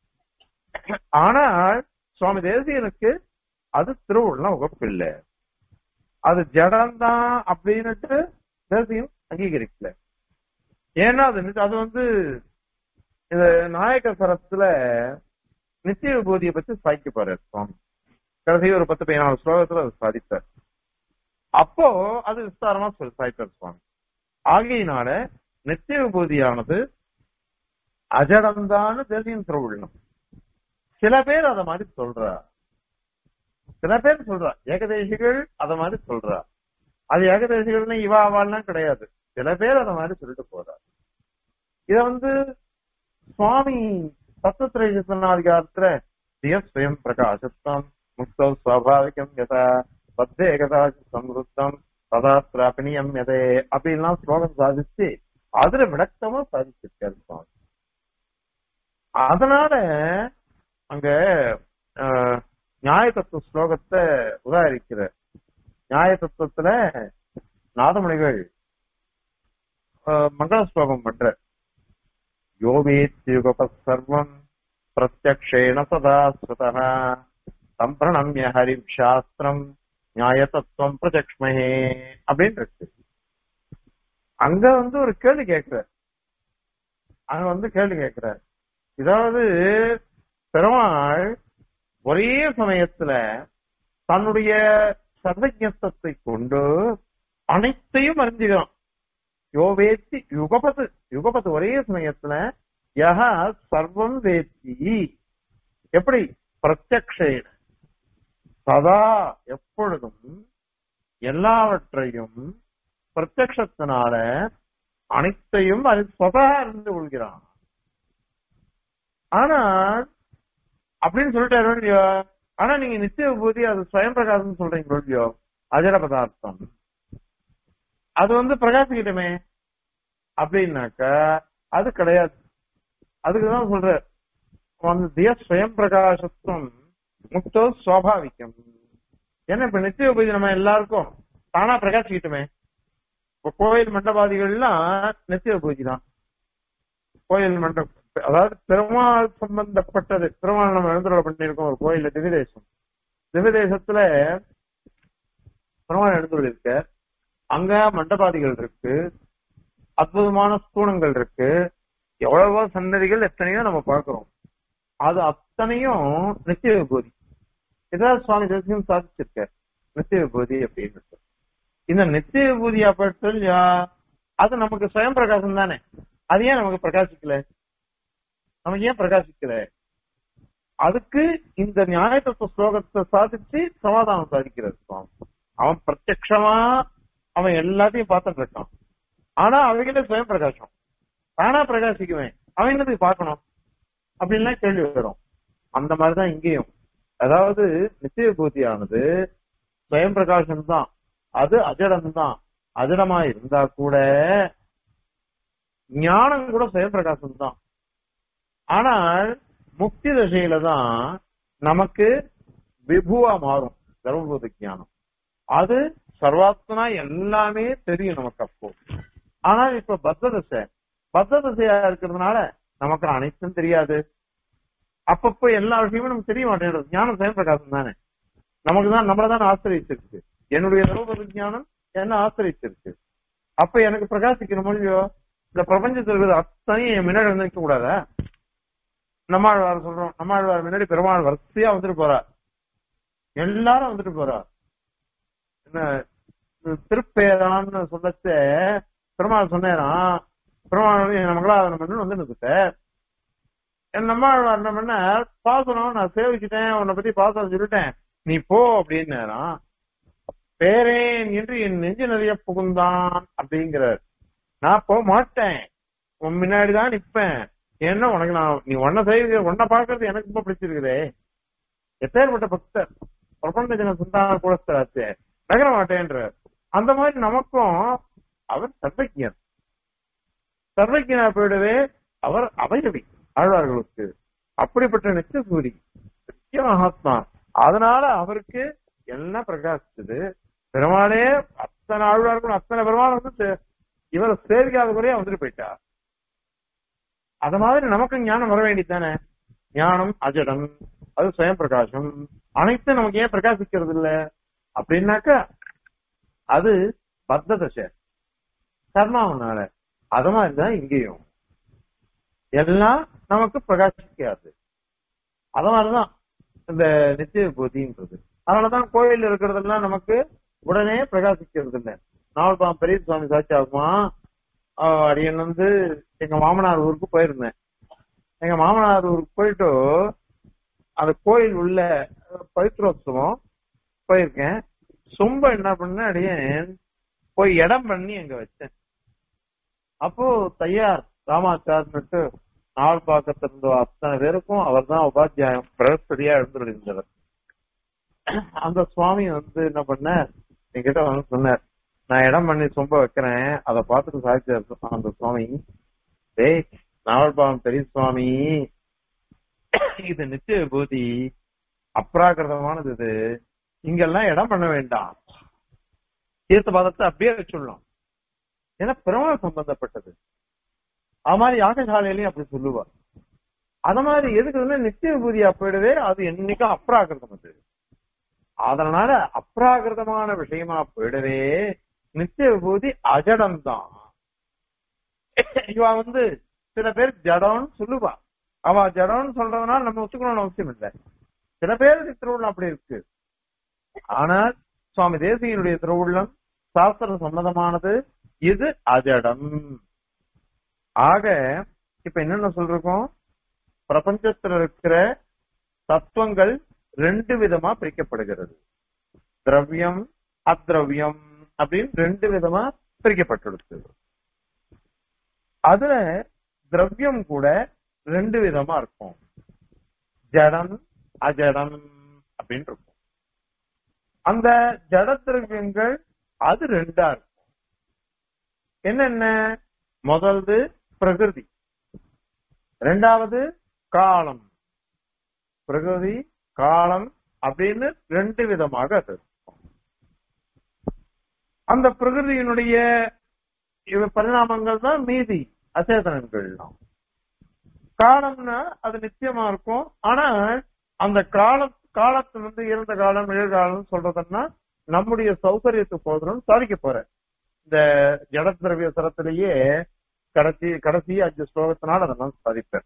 ஆனால் சுவாமி தேசியனுக்கு அது திருவுள்ள உகப்பில்லை அது ஜடம்தான் அப்படின்னுட்டு தேசியம் அங்கீகரிக்கல ஏன்னா அது அது வந்து இந்த நாயக்க சரத்துல நித்திய விபூதியை பத்தி சாய்க்க போறாரு சுவாமி கடைசி ஒரு பத்து பதினாலு ஸ்லோகத்துல அது சாதித்தார் அப்போ அது விஸ்தாரமா சொல்லி சாய்ப்பார் சுவாமி ஆகையினால நித்திய விபூதியானது அஜடம்தான்னு தேசியம் திருவிழணும் சில பேர் அத மாதிரி சொல்றா சில பேர் சொல்றா ஏகதேசிகள் அத மாதிரி சொல்றா அது ஏகதேசிகள்னு இவா அவாள்லாம் கிடையாது சில பேர் அத மாதிரி சொல்லிட்டு போறா இத வந்து சுவாமி தத்துவத்திரேசனாதிகாரத்துல ஸ்வயம் பிரகாசத்தம் முக்தம் சுவாபாவிகம் யதா பத்தே கதா சம்ருத்தம் ததா பிராபணியம் எதே அப்படின்லாம் ஸ்லோகம் சாதிச்சு அதுல விளக்கமா சாதிச்சிருக்காரு சுவாமி அதனால அங்க ஆஹ், நியாய தத்துவ ஸ்லோகத்தை உதாரிக்கிறார் நியாய தத்துவத்துல நாதமணிகள் ஆஹ், மங்கள ஸ்லோகம் பண்ற யோவேத்யுகப சர்வம் பிரத்யக்ஷேண சதா ஸ்ருதः சம்பிரணம்ய ஹரிம் சாஸ்திரம் நியாய தத்துவம் பிரஜக்ஷ்மஹே அப்படின்னு இருக்கு அங்க வந்து ஒரு கேள்வி கேட்கிறார் அங்க வந்து கேள்வி கேட்கிறார் இதாவது பெருமாள் ஒரே சமயத்துல தன்னுடைய சர்வஜத்தை கொண்டு அனைத்தையும் அறிஞ்சுகிறான் யோவேத்தி யுகபது யுகபது ஒரே சமயத்துல யஹ சர்வம் வேத்தி எப்படி பிரத்யக்ஷேன சதா எப்பொழுதும் எல்லாவற்றையும் பிரத்யக்ஷத்தினால அனைத்தையும் அது சதா அறிந்து கொள்கிறான் ஆனா அப்படின்னு சொல்லிட்டாரு இல்லையோ ஆனா நீங்க நித்திய விபூதி அது ஸ்வயம் பிரகாசம் சொல்றீங்க இல்லையோ அஜட பதார்த்தம் அது வந்து பிரகாசிக்கிட்டமே அப்படின்னாக்க அது கிடையாது அதுக்குதான் சொல்ற வந்து திய ஸ்வயம் பிரகாசத்துவம் முக்தோ சுவாபாவிகம் ஏன்னா இப்ப நித்திய விபூதி நம்ம எல்லாருக்கும் தானா பிரகாசிக்கிட்டுமே இப்ப கோயில் மண்டபாதிகள்லாம் நித்திய பூஜை தான் கோயில் மண்டபம் அதாவது பெருமாள் சம்பந்தப்பட்டது பெருமாள் நம்ம எழுந்துள்ள பண்ணியிருக்கோம் ஒரு கோயில்ல திவிதேசம் திவிதேசத்துல பெருமாள் எழுந்துள்ள இருக்க அங்க மண்டபாதிகள் இருக்கு அற்புதமான ஸ்தூணங்கள் இருக்கு எவ்வளவோ சன்னதிகள் எத்தனையோ நம்ம பார்க்கிறோம் அது அத்தனையும் நித்திய விபூதி ஏதாவது சுவாமி தேசியம் சாதிச்சிருக்க நித்திய விபூதி அப்படின்னு இந்த நித்திய விபூதி அப்பட்டல் அது நமக்கு சுயம் பிரகாசம் தானே அது ஏன் நமக்கு பிரகாசிக்கல நமக்கு ஏன் பிரகாசிக்கல அதுக்கு இந்த நியாய தத்துவ ஸ்லோகத்தை சாதிச்சு சமாதானம் சாதிக்கிறது சுவாமி அவன் பிரத்யக்ஷமா அவன் எல்லாத்தையும் பார்த்துட்டு இருக்கான் ஆனா அவைகளே சுயம் பிரகாசம் தானா பிரகாசிக்குவேன் அவன் என்னதுக்கு பார்க்கணும் அப்படின்லாம் கேள்வி வரும் அந்த மாதிரிதான் இங்கேயும் அதாவது நித்திய பூத்தியானது சுயம் பிரகாசம் தான் அது அஜடம் தான் அஜடமா இருந்தா கூட ஞானம் கூட சுயம் பிரகாசம் தான் ஆனால் முக்தி தசையில தான் நமக்கு விபுவா மாறும் சர்வபூத ஞானம் அது சர்வாத்மனா எல்லாமே தெரியும் நமக்கு அப்போ ஆனால் இப்ப பத்த தசை பத்த தசையா இருக்கிறதுனால நமக்கு அனைத்தும் தெரியாது அப்பப்போ எல்லா விஷயமும் நமக்கு தெரிய மாட்டேங்குது ஞானம் சுயம் பிரகாசம் தானே நமக்கு தான் நம்மள தான் ஆசிரியச்சிருக்கு என்னுடைய சர்வபூத ஞானம் என்ன ஆசிரியச்சிருக்கு அப்ப எனக்கு பிரகாசிக்கிற மொழியோ இந்த பிரபஞ்சத்தில் இருக்கிற அத்தனையும் என் முன்னாடி வந்து நிற்க கூடாதா நம்மாழ்வார் சொல்றோம் நம்மாழ்வார் முன்னாடி பெருமாள் வரிசையா வந்துட்டு போறா எல்லாரும் வந்துட்டு போறா என்ன திருப்பேரான்னு சொல்லச்ச பெருமாள் சொன்னேராம் பெருமாள் வந்து என் மங்களாதனம் பண்ணு வந்து நிறுத்த என் நம்மாழ்வார் என்ன பண்ண பாசனம் நான் சேவிச்சுட்டேன் உன்னை பத்தி பாசனம் சொல்லிட்டேன் நீ போ அப்படின்னாராம் பேரேன் என்று என் நெஞ்சு நிறைய புகுந்தான் அப்படிங்கிறார் நான் போக மாட்டேன் உன் முன்னாடி தான் நிப்பேன் ஏன்னா உனக்கு நான் நீ உன்ன செய்ய உன்னை பாக்குறது எனக்கு ரொம்ப பிடிச்சிருக்குதே எப்பேற்பட்ட பக்தர் பிரபஞ்ச ஜன சுந்தான குலஸ்தராச்சே நகர மாட்டேன்ற அந்த மாதிரி நமக்கும் அவர் சர்வஜர் சர்வஜனா போயிடவே அவர் அவைரவி ஆழ்வார்களுக்கு அப்படிப்பட்ட நித்திய சூரி நித்திய மகாத்மா அதனால அவருக்கு எல்லாம் பிரகாசிச்சது பெருமாளே அத்தனை ஆழ்வார்களும் அத்தனை பெருமாள் வந்து இவர் சேவிக்காத குறையா வந்துட்டு போயிட்டா அத மாதிரி நமக்கு ஞானம் வர வேண்டியதானே ஞானம் அஜடம் அது சுயம் பிரகாசம் அனைத்தும் நமக்கு ஏன் பிரகாசிக்கிறது இல்ல அப்படின்னாக்கா அது பத்த தசை கர்மாவனால அது மாதிரிதான் இங்கேயும் எல்லாம் நமக்கு பிரகாசிக்காது அது மாதிரிதான் இந்த நித்திய பூதின்றது அதனாலதான் கோயில் இருக்கிறதெல்லாம் நமக்கு உடனே பிரகாசிக்கிறது இல்லை நாவல்பாம் பெரிய சுவாமி சாட்சி ஆகுமா அடியன் வந்து எங்க மாமனார் ஊருக்கு போயிருந்தேன் எங்க மாமனார் ஊருக்கு போயிட்டு அந்த கோயில் உள்ள பவித்ரோத்சவம் போயிருக்கேன் சொம்ப என்ன பண்ண அடியேன் போய் இடம் பண்ணி அங்க வச்சேன் அப்போ தையார் ராமாச்சார்னுட்டு நாள் பாக்கத்துல இருந்த அத்தனை பேருக்கும் அவர் தான் உபாத்தியாயம் பிரகஸ்பதியா எழுந்துருந்தவர் அந்த சுவாமி வந்து என்ன பண்ண என்கிட்ட வந்து சொன்னார் நான் இடம் பண்ணி சொம்ப வைக்கிறேன் அதை பார்த்துட்டு சாதிச்சார் அந்த சுவாமி டேய் நாவல்பாவம் பெரிய சுவாமி இது நித்திய விபூதி அப்ராகிருதமானது இது இங்கெல்லாம் இடம் பண்ண வேண்டாம் தீர்த்த பதத்தை அப்படியே வச்சுடலாம் ஏன்னா பிரமண சம்பந்தப்பட்டது அது மாதிரி யாகசாலையிலையும் அப்படி சொல்லுவார் அத மாதிரி எதுக்குதுன்னா நித்திய விபூதியா போயிடவே அது என்னைக்கும் அப்ராகிருதம் அது அதனால அப்ராகிருதமான விஷயமா போயிடவே நித்திய விபூதி அஜடம் தான் இவ வந்து சில பேர் ஜடம்னு சொல்லுவா அவ ஜடம்னு சொல்றதுனால நம்ம ஒத்துக்கணும்னு அவசியம் இல்லை சில பேருக்கு திருவுள்ளம் அப்படி இருக்கு ஆனால் சுவாமி தேசியனுடைய திருவுள்ளம் சாஸ்திர சம்மதமானது இது அஜடம் ஆக இப்ப என்னென்ன சொல்றோம் பிரபஞ்சத்துல இருக்கிற தத்துவங்கள் ரெண்டு விதமா பிரிக்கப்படுகிறது திரவியம் அத்ரவியம் அப்படின்னு ரெண்டு விதமா பிரிக்கப்பட்டிருக்கு அதுல திரவியம் கூட ரெண்டு விதமா இருக்கும் ஜடம் அஜடம் அப்படின்னு இருக்கும் அந்த ஜட திரவியங்கள் அது ரெண்டா இருக்கும் என்னென்ன முதல்து பிரகிருதி ரெண்டாவது காலம் பிரகிருதி காலம் அப்படின்னு ரெண்டு விதமாக அது இருக்கும் அந்த பிரகிருதியினுடைய இவ பரிணாமங்கள் தான் மீதி அச்சேதனங்கள் காலம்னா அது நிச்சயமா இருக்கும் ஆனா அந்த கால காலத்து வந்து இறந்த காலம் நிகழ்காலம் சொல்றதுன்னா நம்முடைய சௌகரியத்துக்கு போதும் சாதிக்க போறேன் இந்த ஜட திரவிய சரத்திலேயே கடைசி கடைசி அஞ்சு ஸ்லோகத்தினால் அதெல்லாம் சாதிப்பேன்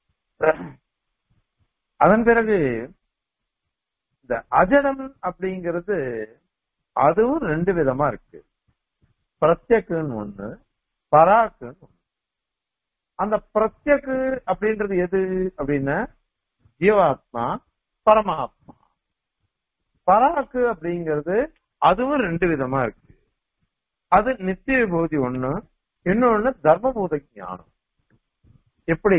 அதன் பிறகு இந்த அஜடம் அப்படிங்கிறது அதுவும் ரெண்டு விதமா இருக்கு பிரத்யக்குன்னு ஒண்ணு பராக்குன்னு ஒண்ணு அந்த பிரத்யக்கு அப்படின்றது எது அப்படின்னா ஜீவாத்மா பரமாத்மா பராக்கு அப்படிங்கிறது அதுவும் ரெண்டு விதமா இருக்கு அது நித்திய விபூதி ஒண்ணு இன்னொன்னு தர்மபூத ஞானம் எப்படி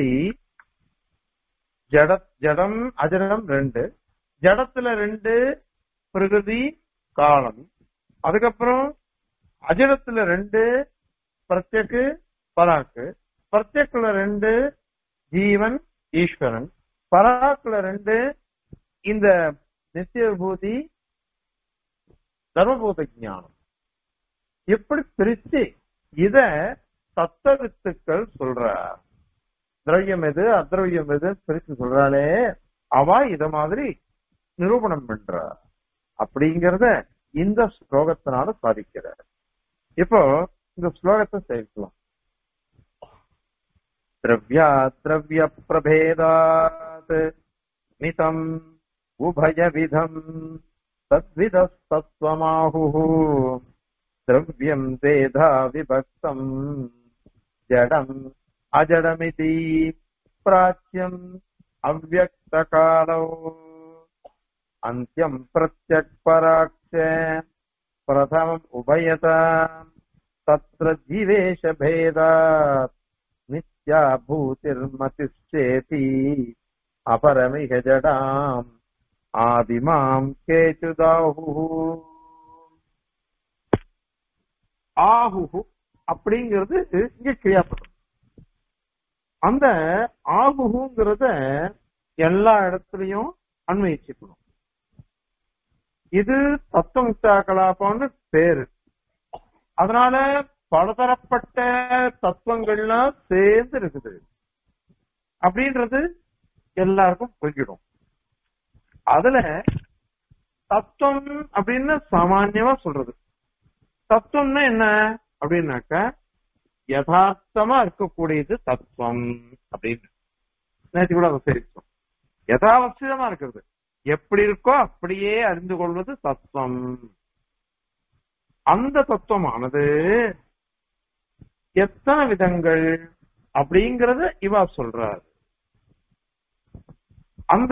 ஜட ஜடம் அஜடம் ரெண்டு ஜடத்துல ரெண்டு பிரகிருதி காலம் அதுக்கப்புறம் அஜடத்துல ரெண்டு பிரத்யக்கு பராக்கு பிரத்யக்குல ரெண்டு ஜீவன் ஈஸ்வரன் பராக்குல ரெண்டு இந்த நித்திய விபூதி தர்மபூத ஞானம் எப்படி பிரிச்சு இத தத்துவ வித்துக்கள் சொல்றார் திரவியம் எது அத்ரவியம் எது பிரிச்சு சொல்றாளே அவ இத மாதிரி நிரூபணம் பண்றா அப்படிங்கறத இந்த ஸ்லோகத்தினால சாதிக்கிறார் இப்போ இந்த ஸ்லோகத்தை சேர்க்கலாம் திரவியா திரவிய பிரபேதாத் மிதம் உபயவிதம் தத்விதஸ்தத்வமாஹுः द्रव्यम् वेधा विभक्तम् जडम् अजडमिति प्राच्यम् अव्यक्तकालौ अन्त्यम् प्रत्यक्पराक्ष प्रथमम् उभयता तत्र जीवेशभेदात् नित्या भूतिर्मतिश्चेति अपरमिह जडाम् ஆதிமாம் கேச்சுதாஹு ஆகுஹு அப்படிங்கிறது இங்க கிரியாப்படும் அந்த ஆகுஹுங்கிறத எல்லா இடத்துலயும் அன்வயிச்சுக்கணும் இது தத்துவமுக்தா கலாபம்னு பேரு அதனால பலதரப்பட்ட தத்துவங்கள்லாம் சேர்ந்து இருக்குது அப்படின்றது எல்லாருக்கும் புரிஞ்சிடும் அதுல தத்துவம் அப்படின்னு சாமான்யமா சொல்றது தத்துவம்னா என்ன அப்படின்னாக்க யதார்த்தமா இருக்கக்கூடியது தத்துவம் அப்படின்னு நேற்று கூட அதை தெரிவிச்சோம் யதாவசியமா இருக்கிறது எப்படி இருக்கோ அப்படியே அறிந்து கொள்வது தத்துவம் அந்த தத்துவமானது எத்தனை விதங்கள் அப்படிங்கறத இவா சொல்றார் அந்த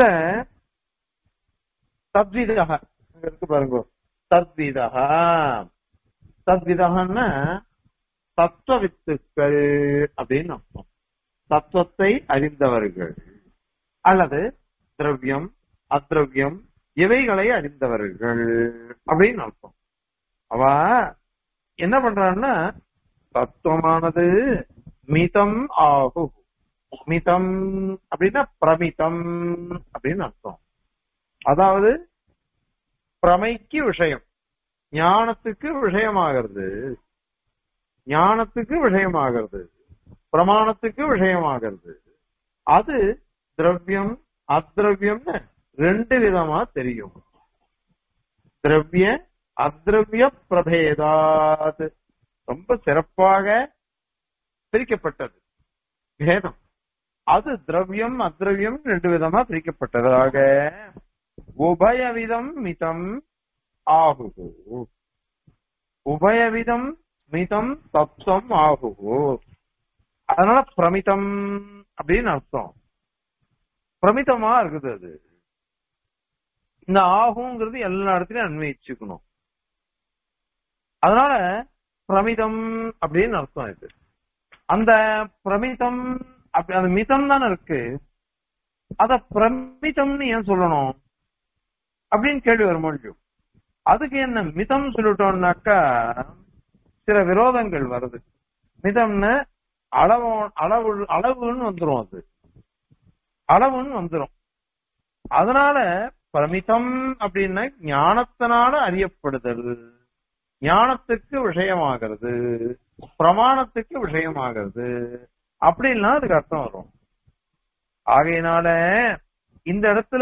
தத்விதக இருக்கு பாருங்க தத்விதக தத்விதகன்னா தத்துவ வித்துக்கள் அப்படின்னு அர்த்தம் தத்துவத்தை அறிந்தவர்கள் அல்லது திரவியம் அத்ரவியம் இவைகளை அறிந்தவர்கள் அப்படின்னு அர்த்தம் அவ என்ன பண்றான்னா தத்துவமானது மிதம் ஆகும் மிதம் அப்படின்னா பிரமிதம் அப்படின்னு அர்த்தம் அதாவது பிரமைக்கு விஷயம் ஞானத்துக்கு விஷயமாகிறது ஞானத்துக்கு விஷயமாகிறது பிரமாணத்துக்கு விஷயமாகிறது அது திரவியம் அத்ரவியம்னு ரெண்டு விதமா தெரியும் திரவிய அத்ரவிய பிரபேதாத் ரொம்ப சிறப்பாக பிரிக்கப்பட்டது பேதம் அது திரவியம் அத்ரவியம் ரெண்டு விதமா பிரிக்கப்பட்டதாக உபயவிதம் மிதம் ஆகுகு உபயவிதம் மிதம் தத்துவம் ஆகுகு அதனால பிரமிதம் அப்படின்னு அர்த்தம் பிரமிதமா இருக்குது அது இந்த ஆகுங்கிறது எல்லா இடத்துலயும் அன்வயிச்சுக்கணும் அதனால பிரமிதம் அப்படின்னு அர்த்தம் இது அந்த பிரமிதம் அப்படி அந்த மிதம் தானே இருக்கு அத பிரமிதம்னு ஏன் சொல்லணும் அப்படின்னு கேள்வி வர முடியும் அதுக்கு என்ன மிதம் சொல்லிட்டோம்னாக்கா சில விரோதங்கள் வருது மிதம்னு அளவு அளவு அளவுன்னு வந்துரும் அது அளவுன்னு வந்துரும் அதனால பிரமிதம் அப்படின்னா ஞானத்தினால அறியப்படுதல் ஞானத்துக்கு விஷயமாகிறது பிரமாணத்துக்கு விஷயமாகிறது அப்படின்னா அதுக்கு அர்த்தம் வரும் ஆகையினால இந்த இடத்துல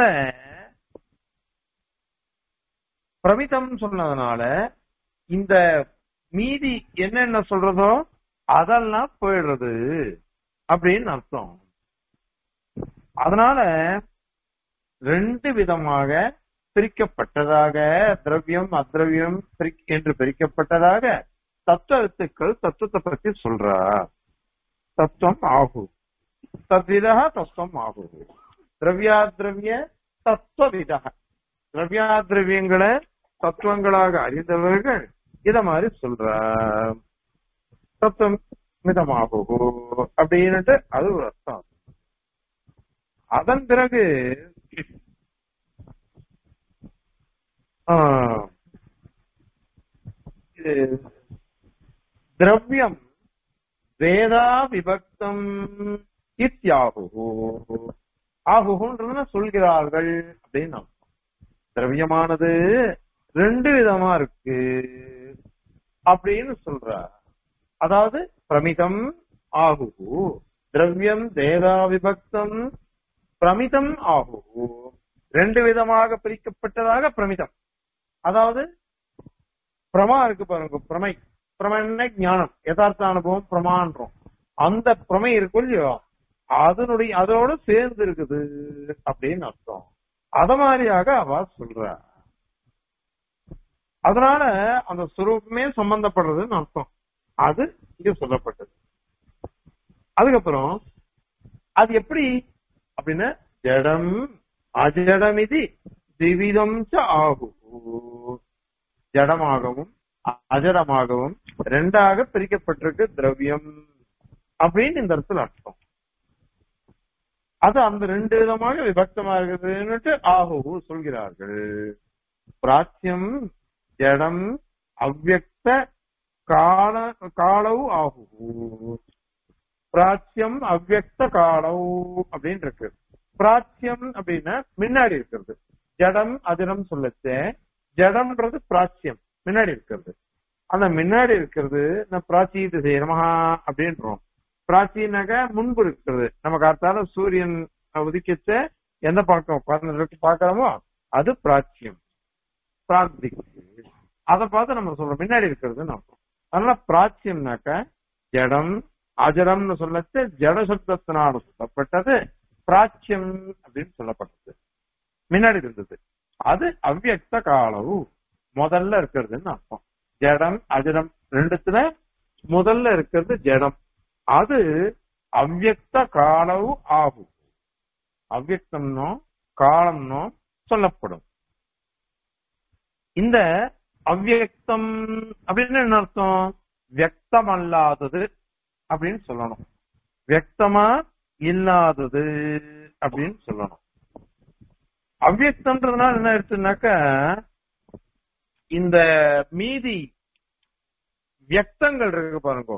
பிரமிதம் சொன்னதுனால இந்த மீதி என்னென்ன சொல்றதோ அதெல்லாம் போயிடுறது அப்படின்னு அர்த்தம் அதனால ரெண்டு விதமாக பிரிக்கப்பட்டதாக திரவியம் அத்ரவியம் பிரி- என்று பிரிக்கப்பட்டதாக தத்துவத்துக்கள் தத்துவத்தை பத்தி சொல்றா தத்துவம் ஆகு தத்விதா தத்துவம் ஆகு திரவியாதிரவிய தத்துவவிதா திரவியாதிரவியங்களை தத்துவங்களாக அறிந்தவர்கள் இத மாதிரி சொல்றா தத்துவம் மிதமாகு அப்படின்னுட்டு அது ஒரு அர்த்தம் அதன் பிறகு ஆ, இது திரவியம் வேதா விபக்தம் இத்யாகு ஆகுன்றதுன்னா சொல்கிறார்கள் அப்படின்னு அர்த்தம். திரவியமானது ரெண்டு விதமா இருக்கு அப்படின்னு சொல்றார் அதாவது பிரமிதம் ஆகு திரவியம் தேதா விபக்தம் பிரமிதம் ஆகு ரெண்டு விதமாக பிரிக்கப்பட்டதாக பிரமிதம் அதாவது பிரமா இருக்கு பாருங்க பிரமை பிரமைன்னா ஞானம் யதார்த்த அனுபவம் பிரமான்றோம் அந்த பிரமை இருக்கு இல்லையோ அதனுடைய அதோட சேர்ந்து இருக்குது அப்படின்னு அர்த்தம் அத மாதிரியாக அவ சொல்ற அதனால அந்த சுரூபமே சம்பந்தப்படுறதுன்னு அர்த்தம் அது இங்க சொல்லப்பட்டது அதுக்கப்புறம் அது எப்படி அப்படின்னா ஜடம் அஜடம் இது திவிதம் ச ஆகு ஜடமாகவும் அ- அஜடமாகவும் ரெண்டாக பிரிக்கப்பட்டிருக்கு திரவியம் அப்படின்னு இந்த இடத்துல அர்த்தம் அது அந்த ரெண்டு விதமாக விபக்தமா இருக்குதுன்னுட்டு ஆகு சொல்கிறார்கள் பிராச்சியம் ஜடம் அவ்வக்த கால காலவு ஆகு பிராச்சியம் அவ்வக்த காலவு அப்படின்னு இருக்கு பிராச்சியம் அப்படின்னா முன்னாடி இருக்கிறது ஜடம் அதிரம் சொல்லச்சே ஜடம்ன்றது பிராச்சியம் முன்னாடி இருக்கிறது அந்த முன்னாடி இருக்கிறது நான் பிராச்சீத செய்யறமஹா அப்படின்றோம் பிராச்சீனாக முன்பு இருக்கிறது நம்ம காத்தால சூரியன் உதிக்கச்ச எந்த பக்கம் உட்கார்ந்து பாக்குறோமோ அது பிராச்சியம் பிராந்திக் அதை பார்த்து நம்ம சொல்றோம் முன்னாடி இருக்கிறதுன்னு அர்த்தம் அதனால பிராச்சியம்னாக்க ஜடம் அஜடம்னு சொல்லச்சு ஜட சப்தத்தினால சொல்லப்பட்டது பிராச்சியம் அப்படின்னு சொல்லப்பட்டது முன்னாடி இருந்தது அது அவ்வியக்த காலவு முதல்ல இருக்கிறதுன்னு அர்த்தம் ஜடம் அஜடம் ரெண்டுத்துல முதல்ல இருக்கிறது ஜடம் அது அவ்வியக்த காலவு ஆகும் அவ்வியக்தம்னோ காலம்னோ சொல்லப்படும் இந்த அவ்வியக்தம் அப்படின்னு என்ன அர்த்தம் வியக்தம் அல்லாதது அப்படின்னு சொல்லணும் வியக்தமா இல்லாதது அப்படின்னு சொல்லணும் அவ்வியக்தம்ன்றதுனால என்ன ஆயிடுச்சுனாக்க இந்த மீதி வியக்தங்கள் இருக்கு பாருங்க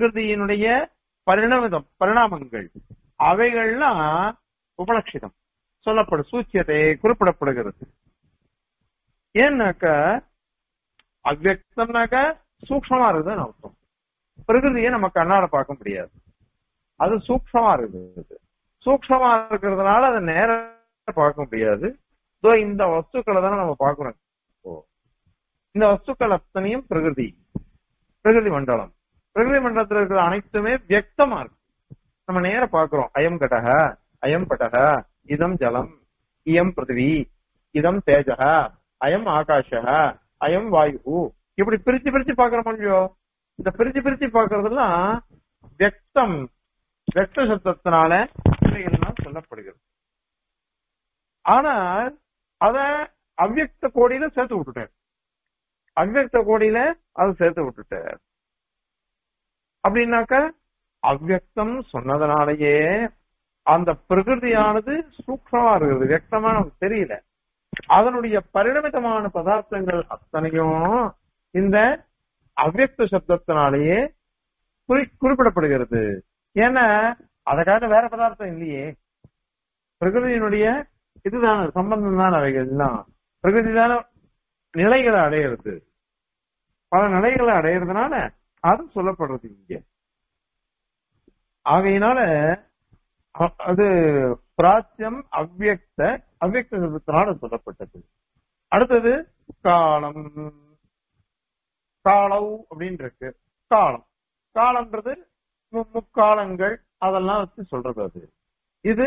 பிரகிருதியினுடைய பரிணாமம் பரிணாமங்கள் அவைகள்லாம் உபலட்சிதம் சொல்லப்படு சூச்சியத்தை குறிப்பிடப்படுகிறது ஏன்னாக்கா அவ்வக்தம்னாக்கா சூக்ஷமா இருக்குதுன்னு அர்த்தம் பிரகிருதியை நம்ம கண்ணால பார்க்க முடியாது அது சூக்ஷமா இருக்குது சூக்ஷமா இருக்கிறதுனால அதை நேர பார்க்க முடியாது இதோ இந்த வஸ்துக்களை தானே நம்ம பார்க்கிறோம் இப்போ இந்த வஸ்துக்கள் அத்தனையும் பிரகிருதி பிரகிருதி மண்டலம் பிரகிருதி மண்டலத்துல இருக்கிற அனைத்துமே வியக்தமா இருக்கு நம்ம நேர பாக்குறோம் அயம் கடக அயம் பட்டக இதம் ஜலம் இயம் பிருத்திவி இதம் தேஜக அயம் ஆகாஷக அயம் வாயு இப்படி பிரிச்சு பிரிச்சு பாக்குறோம் இல்லையோ இந்த பிரிச்சு பிரிச்சு பாக்குறதெல்லாம் வியக்தம் வெக்த சத்தத்தினால இவைகள்லாம் சொல்லப்படுகிறது ஆனால் அத அவ்வக்த கோடியில சேர்த்து விட்டுட்டார் அவ்வக்த கோடியில அதை சேர்த்து விட்டுட்டார் அப்படின்னாக்க அவ்வக்தம் சொன்னதுனாலயே அந்த பிரகிருதியானது சூக்ஷமா இருக்குது வியக்தமா நமக்கு தெரியல அதனுடைய பரிணமிதமான பதார்த்தங்கள் அத்தனையும் இந்த அவ்வக்த சப்தத்தினாலேயே குறி- குறிப்பிடப்படுகிறது ஏன்னா அதற்காக வேற பதார்த்தம் இல்லையே பிரகிருதியினுடைய இதுதான சம்பந்தம் தான் அவைகள் எல்லாம் பிரகிருதி தான நிலைகளை அடையிறது பல நிலைகளை அடையிறதுனால அது சொல்லப்படுறது இங்க ஆகையினால அ- அது பிராச்சியம் அவ்வியக்த அவ்வியக்த சப்தத்தினால சொல்லப்பட்டது அடுத்தது காலம் காலவ் அப்படின்னு இருக்கு காலம் காலம்ன்றது மு- முக்காலங்கள் அதெல்லாம் வச்சு சொல்றது அது இது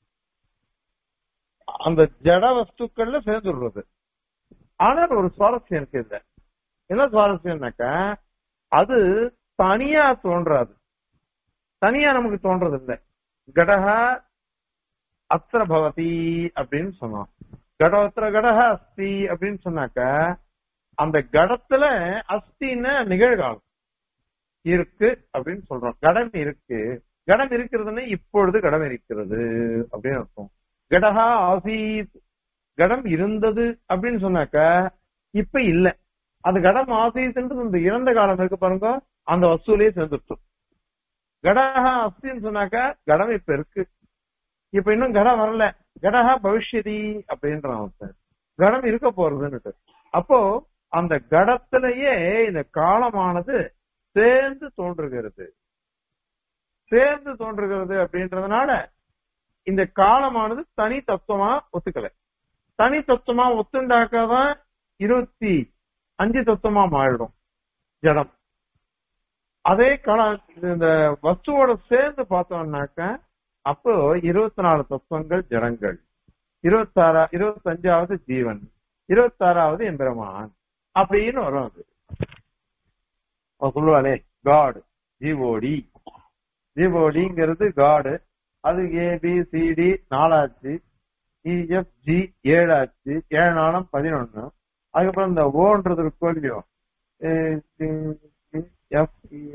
அந்த ஜட வஸ்துக்கள்ல சேர்ந்துடுறது ஆனால் ஒரு சுவாரஸ்யம் இருக்கு இதுல என்ன சுவாரஸ்யம்னாக்கா அது தனியா தோன்றாது தனியா நமக்கு தோன்றது இல்லை கடகா அத்திர பவதி அப்படின்னு சொன்னோம் கடோத்திர கடக அஸ்தி அப்படின்னு சொன்னாக்க அந்த கடத்துல அஸ்தின்னு நிகழ்காலம் இருக்கு அப்படின்னு சொல்றோம் கடம் இருக்கு கடம் இருக்கிறதுன்னு இப்பொழுது கடம் இருக்கிறது அப்படின்னு அர்த்தம் கடகா ஆசீத் கடம் இருந்தது அப்படின்னு சொன்னாக்க இப்ப இல்ல அது கடம் ஆசீத்ன்றது இந்த இறந்த காலம் இருக்கு பாருங்க அந்த வசூலையே சேர்ந்துட்டு கடகா அஸ்தின்னு சொன்னாக்க கடம் இப்ப இருக்கு இப்ப இன்னும் கடம் வரல கடகா பவிஷ்யதி அப்படின்றான் ஒருத்தன் கடம் இருக்க போறதுன்னுட்டு அப்போ அந்த கடத்திலேயே இந்த காலமானது சேர்ந்து தோன்றுகிறது சேர்ந்து தோன்றுகிறது அப்படின்றதுனால இந்த காலமானது தனி தத்துவமா ஒத்துக்கல தனி தத்துவமா ஒத்துண்டாக்காதான் இருபத்தி அஞ்சு தத்துவமா மாறிடும் ஜடம் அதே கால இந்த வஸ்துவோட சேர்ந்து பார்த்தோம்னாக்க அப்போ இருபத்தி நாலு தத்துவங்கள் ஜடங்கள் இருபத்தாறா இருபத்தஞ்சாவது ஜீவன் இருபத்தாறாவது எம்பெருமான் அப்படின்னு வரும் அது அவன் சொல்லுவாளே காட் ஜிஓடி ஜிஓடிங்கிறது காடு அது ஏபிசிடி நாலாச்சு இஎஃப் ஜி ஏழாச்சு ஏழு நாளும் பதினொன்னு அதுக்கப்புறம் இந்த ஓன்றது இருக்கும் இல்லையோ எஃப்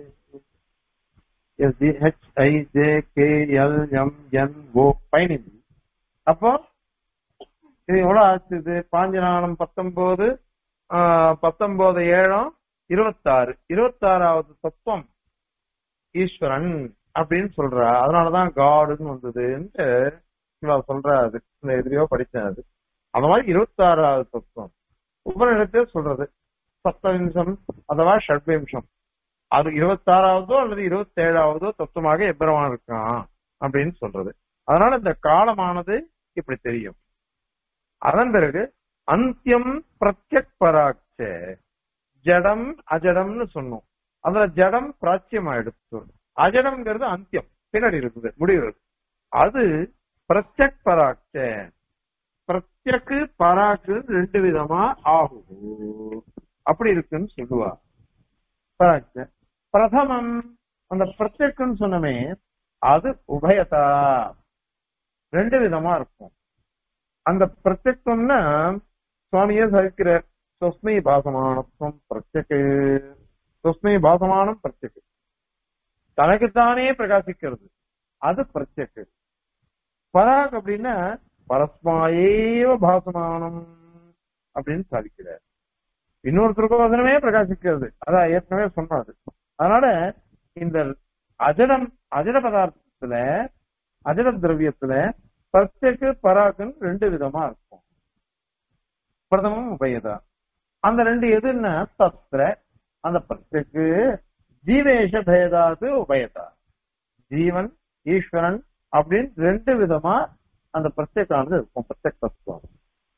எஸ்டி H I J K L M N O பதினஞ்சு அப்போ இது எவ்வளவு ஆச்சு இது பாஞ்சு நாளும் பத்தொன்பது ஆஹ், பத்தொன்பது ஏழம் இருபத்தாறு இருபத்தாறாவது தத்துவம் ஈஸ்வரன் அப்படின்னு சொல்றா அதனாலதான் காடுன்னு வந்ததுன்ட்டு இவ சொல்றா அது இந்த எதிரியோ படிச்சேன் அது அந்த மாதிரி இருபத்தாறாவது தத்துவம் உபநிடத்தே சொல்றது சப்தவிம்சம் அதுவா ஷட்விம்சம் அது இருபத்தாறாவதோ அல்லது இருபத்தி ஏழாவதோ தத்துவமாக எப்பிரமான் இருக்கான் அப்படின்னு சொல்றது அதனால இந்த காலமானது இப்படி தெரியும் அதன் பிறகு அந்தியம் பிரத்யக் பராட்ச ஜடம் அஜடம்னு சொன்னோம் அதுல ஜடம் பிராச்சியமா எடுத்து அஜடம்ங்கிறது அந்தியம் பின்னாடி இருக்குது முடிகிறது அது பிரத்யக் பராட்ச பிரத்யக்கு பராக்கு ரெண்டு விதமா ஆகும் அப்படி இருக்குன்னு சொல்லுவா பராட்ச பிரதமம் அந்த பிரத்யக்குன்னு சொன்னமே அது உபயதா ரெண்டு விதமா இருக்கும் அந்த பிரத்யக்தம்னா சுவாமியே சகிக்கிற சொஸ்மை பாசமானத்துவம் பிரத்யக்கு சொஸ்மை பாசமானம் பிரத்யக்கு தனக்குத்தானே பிரகாசிக்கிறது அது பிரத்யக்கு பராக் அப்படின்னா பரஸ்மாயேவ பாசமானம் அப்படின்னு சாதிக்கிறார் இன்னொருத்தருக்கோசனமே பிரகாசிக்கிறது அதான் ஏற்கனவே சொன்னாரு அதனால இந்த அஜடம் அஜட பதார்த்தத்துல அஜட திரவியத்துல பிரத்யக்கு பராக்குன்னு ரெண்டு விதமா இருக்கும் பிரதமம் உபயதா அந்த ரெண்டு எதுன்னா தத்ர அந்த பிரத்யக்கு ஜீவேஷ பேதாது உபயதா ஜீவன் ஈஸ்வரன் அப்படின்னு ரெண்டு விதமா அந்த பிரத்யேகானது இருக்கும் பிரத்யக் தத்துவம்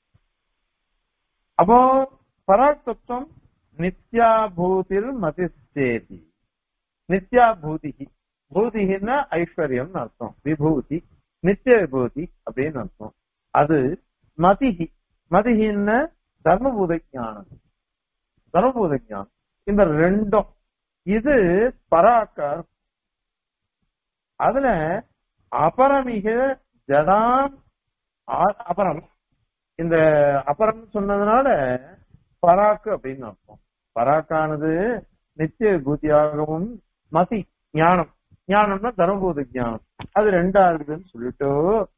அப்போ பராக் தத்துவம் நித்யாபூதிர் மதிச்சேதி நித்யாபூதி பூதின்னா ஐஸ்வர்யம்னு அர்த்தம் விபூதி நித்திய விபூதி அப்படின்னு அர்த்தம் அது மதிஹி மதிஹின்னு தர்மபூத ஞானம் தர்மபூத ஞானம் இந்த ரெண்டும் இது பராக்கார் அதுல அபரமிக ஜடாம் ஆ- அபரம் இந்த அபரம் சொன்னதுனால பராக்கு அப்படின்னு அர்த்தம் பராக்கானது நித்திய விபூதியாகவும் மதி ஞானம் ஞானம்னா தர்மபூத ஞானம் அது ரெண்டா இருக்குதுன்னு சொல்லிட்டு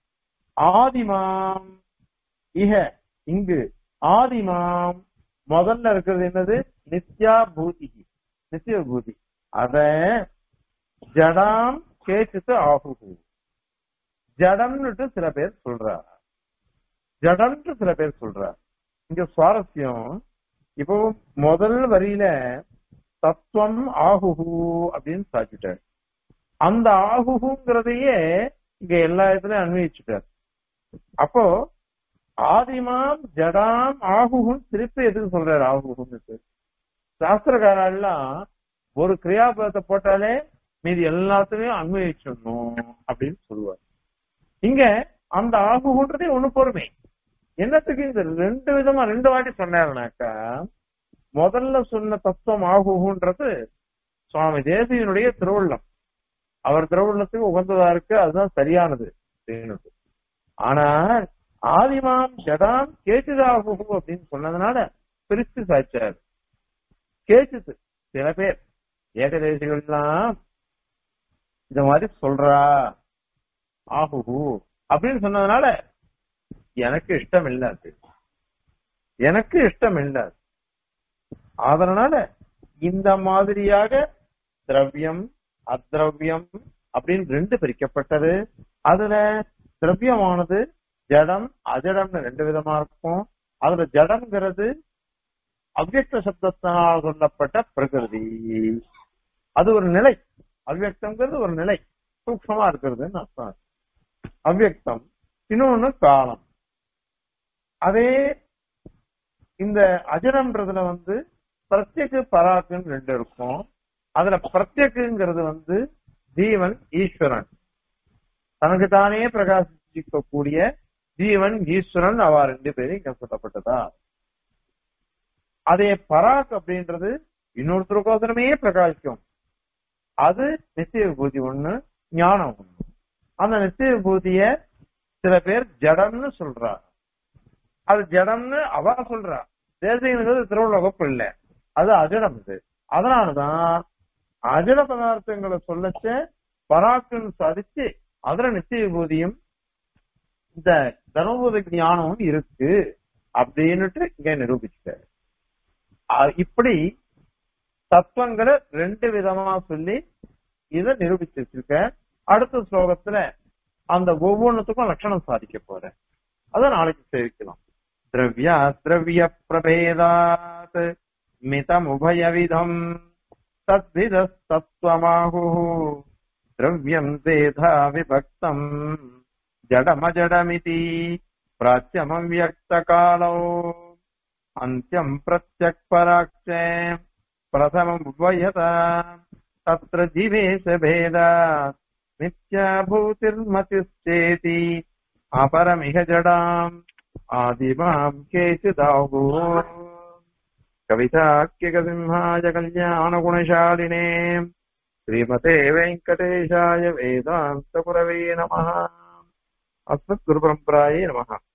ஆதிமாம் இக இங்கு ஆதிமாம் முதல்ல இருக்கிறது என்னது நித்யா பூதி நித்திய பூதி அத ஜடாம் கேட்டுட்டு ஆகுகு ஜடம்னுட்டு சில பேர் சொல்றா ஜடம்னு சில பேர் சொல்றா இங்க சுவாரஸ்யம் இப்போ முதல் வரியில தத்துவம் ஆகுகு அப்படின்னு சாச்சிட்டார் அந்த ஆகுகுங்கிறதையே இங்க எல்லா இடத்துலயும் அன்வயிச்சுட்டார் அப்போ ஆதிமாம் ஜடாம் ஆகுகுன்னு திருப்பி எதுக்கு சொல்றாரு ஆகுகுன்னு சாஸ்திரக்காரெல்லாம் ஒரு கிரியாபதத்தை போட்டாலே மீதி எல்லாத்துலயும் அன்வயிச்சிடணும் அப்படின்னு சொல்லுவார் இங்க அந்த ஆகுகுன்றதே ஒண்ணு பொறுமை என்னத்துக்கு இந்த ரெண்டு விதமா ரெண்டு வாட்டி சொன்னாருனாக்கா முதல்ல சொன்ன தத்துவம் ஆகுகுன்றது சுவாமி தேசியனுடைய திருவுள்ளம் அவர் திருவுள்ளத்துக்கு உகந்ததா இருக்கு அதுதான் சரியானது அப்படின்னு ஆனா ஆதிமாம் ஜடாம் கேச்சுதாகு அப்படின்னு சொன்னதுனால பிரிச்சு சாய்ச்சார் கேச்சுது சில பேர் ஏகதேசிகள்லாம் இந்த மாதிரி சொல்றா ஆகுகு அப்படின்னு சொன்னதுனால எனக்கு இஷ்டம் இல்ல அது எனக்கு இஷ்டம் இல்ல அது. அதனால இந்த மாதிரியாக திரவியம் அத்ரவியம் அப்படின்னு ரெண்டு பிரிக்கப்பட்டது அதுல திரவியமானது ஜடம் அஜடம்னு ரெண்டு விதமா இருக்கும் அதுல ஜடம்ங்கிறது அவ்யக்த சப்தத்தினால் சொல்லப்பட்ட பிரகிருதி அது ஒரு நிலை அவ்யக்தம்ங்கிறது ஒரு நிலை சூக்ஷமா இருக்கிறதுன்னு அர்த்தம் அவ்யக்தம் இன்னொன்னு காலம் அதே இந்த அஜடம்ன்றதுல வந்து பிரத்யக்கு பராக்குன்னு ரெண்டு இருக்கும் அதுல பிரத்யக்குங்கிறது வந்து ஜீவன் ஈஸ்வரன் தனக்கு தானே பிரகாசிக்கக்கூடிய ஜீவன் ஈஸ்வரன் அவ ரெண்டு பேரும் இங்க சொல்லப்பட்டதா அதே பராக் அப்படின்றது இன்னொருத்தருக்கோசரமே பிரகாசிக்கும் அது நித்திய விபூதி ஒண்ணு ஞானம் ஒண்ணு அந்த நித்திய விபூதிய சில பேர் ஜடம்னு சொல்றா அது ஜடம்னு அவ சொல்றா தேசியங்கிறது திருவுலகப்பு இல்ல அது அஜடம் இது அதனாலதான் அஜட பதார்த்தங்களை சொல்லச்ச பராக்குன்னு சாதிச்சு அதுல நித்திய விபூதியும் இந்த தர்மபூத ஞானமும் இருக்கு அப்படின்னுட்டு இங்க நிரூபிச்சுட்டாரு அ- இப்படி தத்துவங்களை ரெண்டு விதமா சொல்லி இத நிரூபிச்சு வச்சிருக்க அடுத்த ஸ்லோகத்துல அந்த ஒவ்வொன்றுத்துக்கும் லட்சணம் சாதிக்க போறேன் அத நாளைக்கு சேவிக்கலாம் திரவியா திரவிய பிரபேதாத் மிதமுபயவிதம் தத்விதஸ்தத்வமாகு திரவியம் தேதா விபக்தம் ஜடமஜடமிதி प्राच्यमव्यक्तकालौ अन्त्यम् प्रत्यक्पराक्षे प्रथममुभयता तत्र जीवेशभेदात् नित्याभूतिर्मतिश्चेति अपरमिह जडाम् आदिमाम् केचिदाहुः कविताख्यकसिंहाय कल्याणगुणशालिने श्रीमते वेङ्कटेशाय वेदान्तकुरवे नमः अस्मद्गुरुपरम्परायै नमः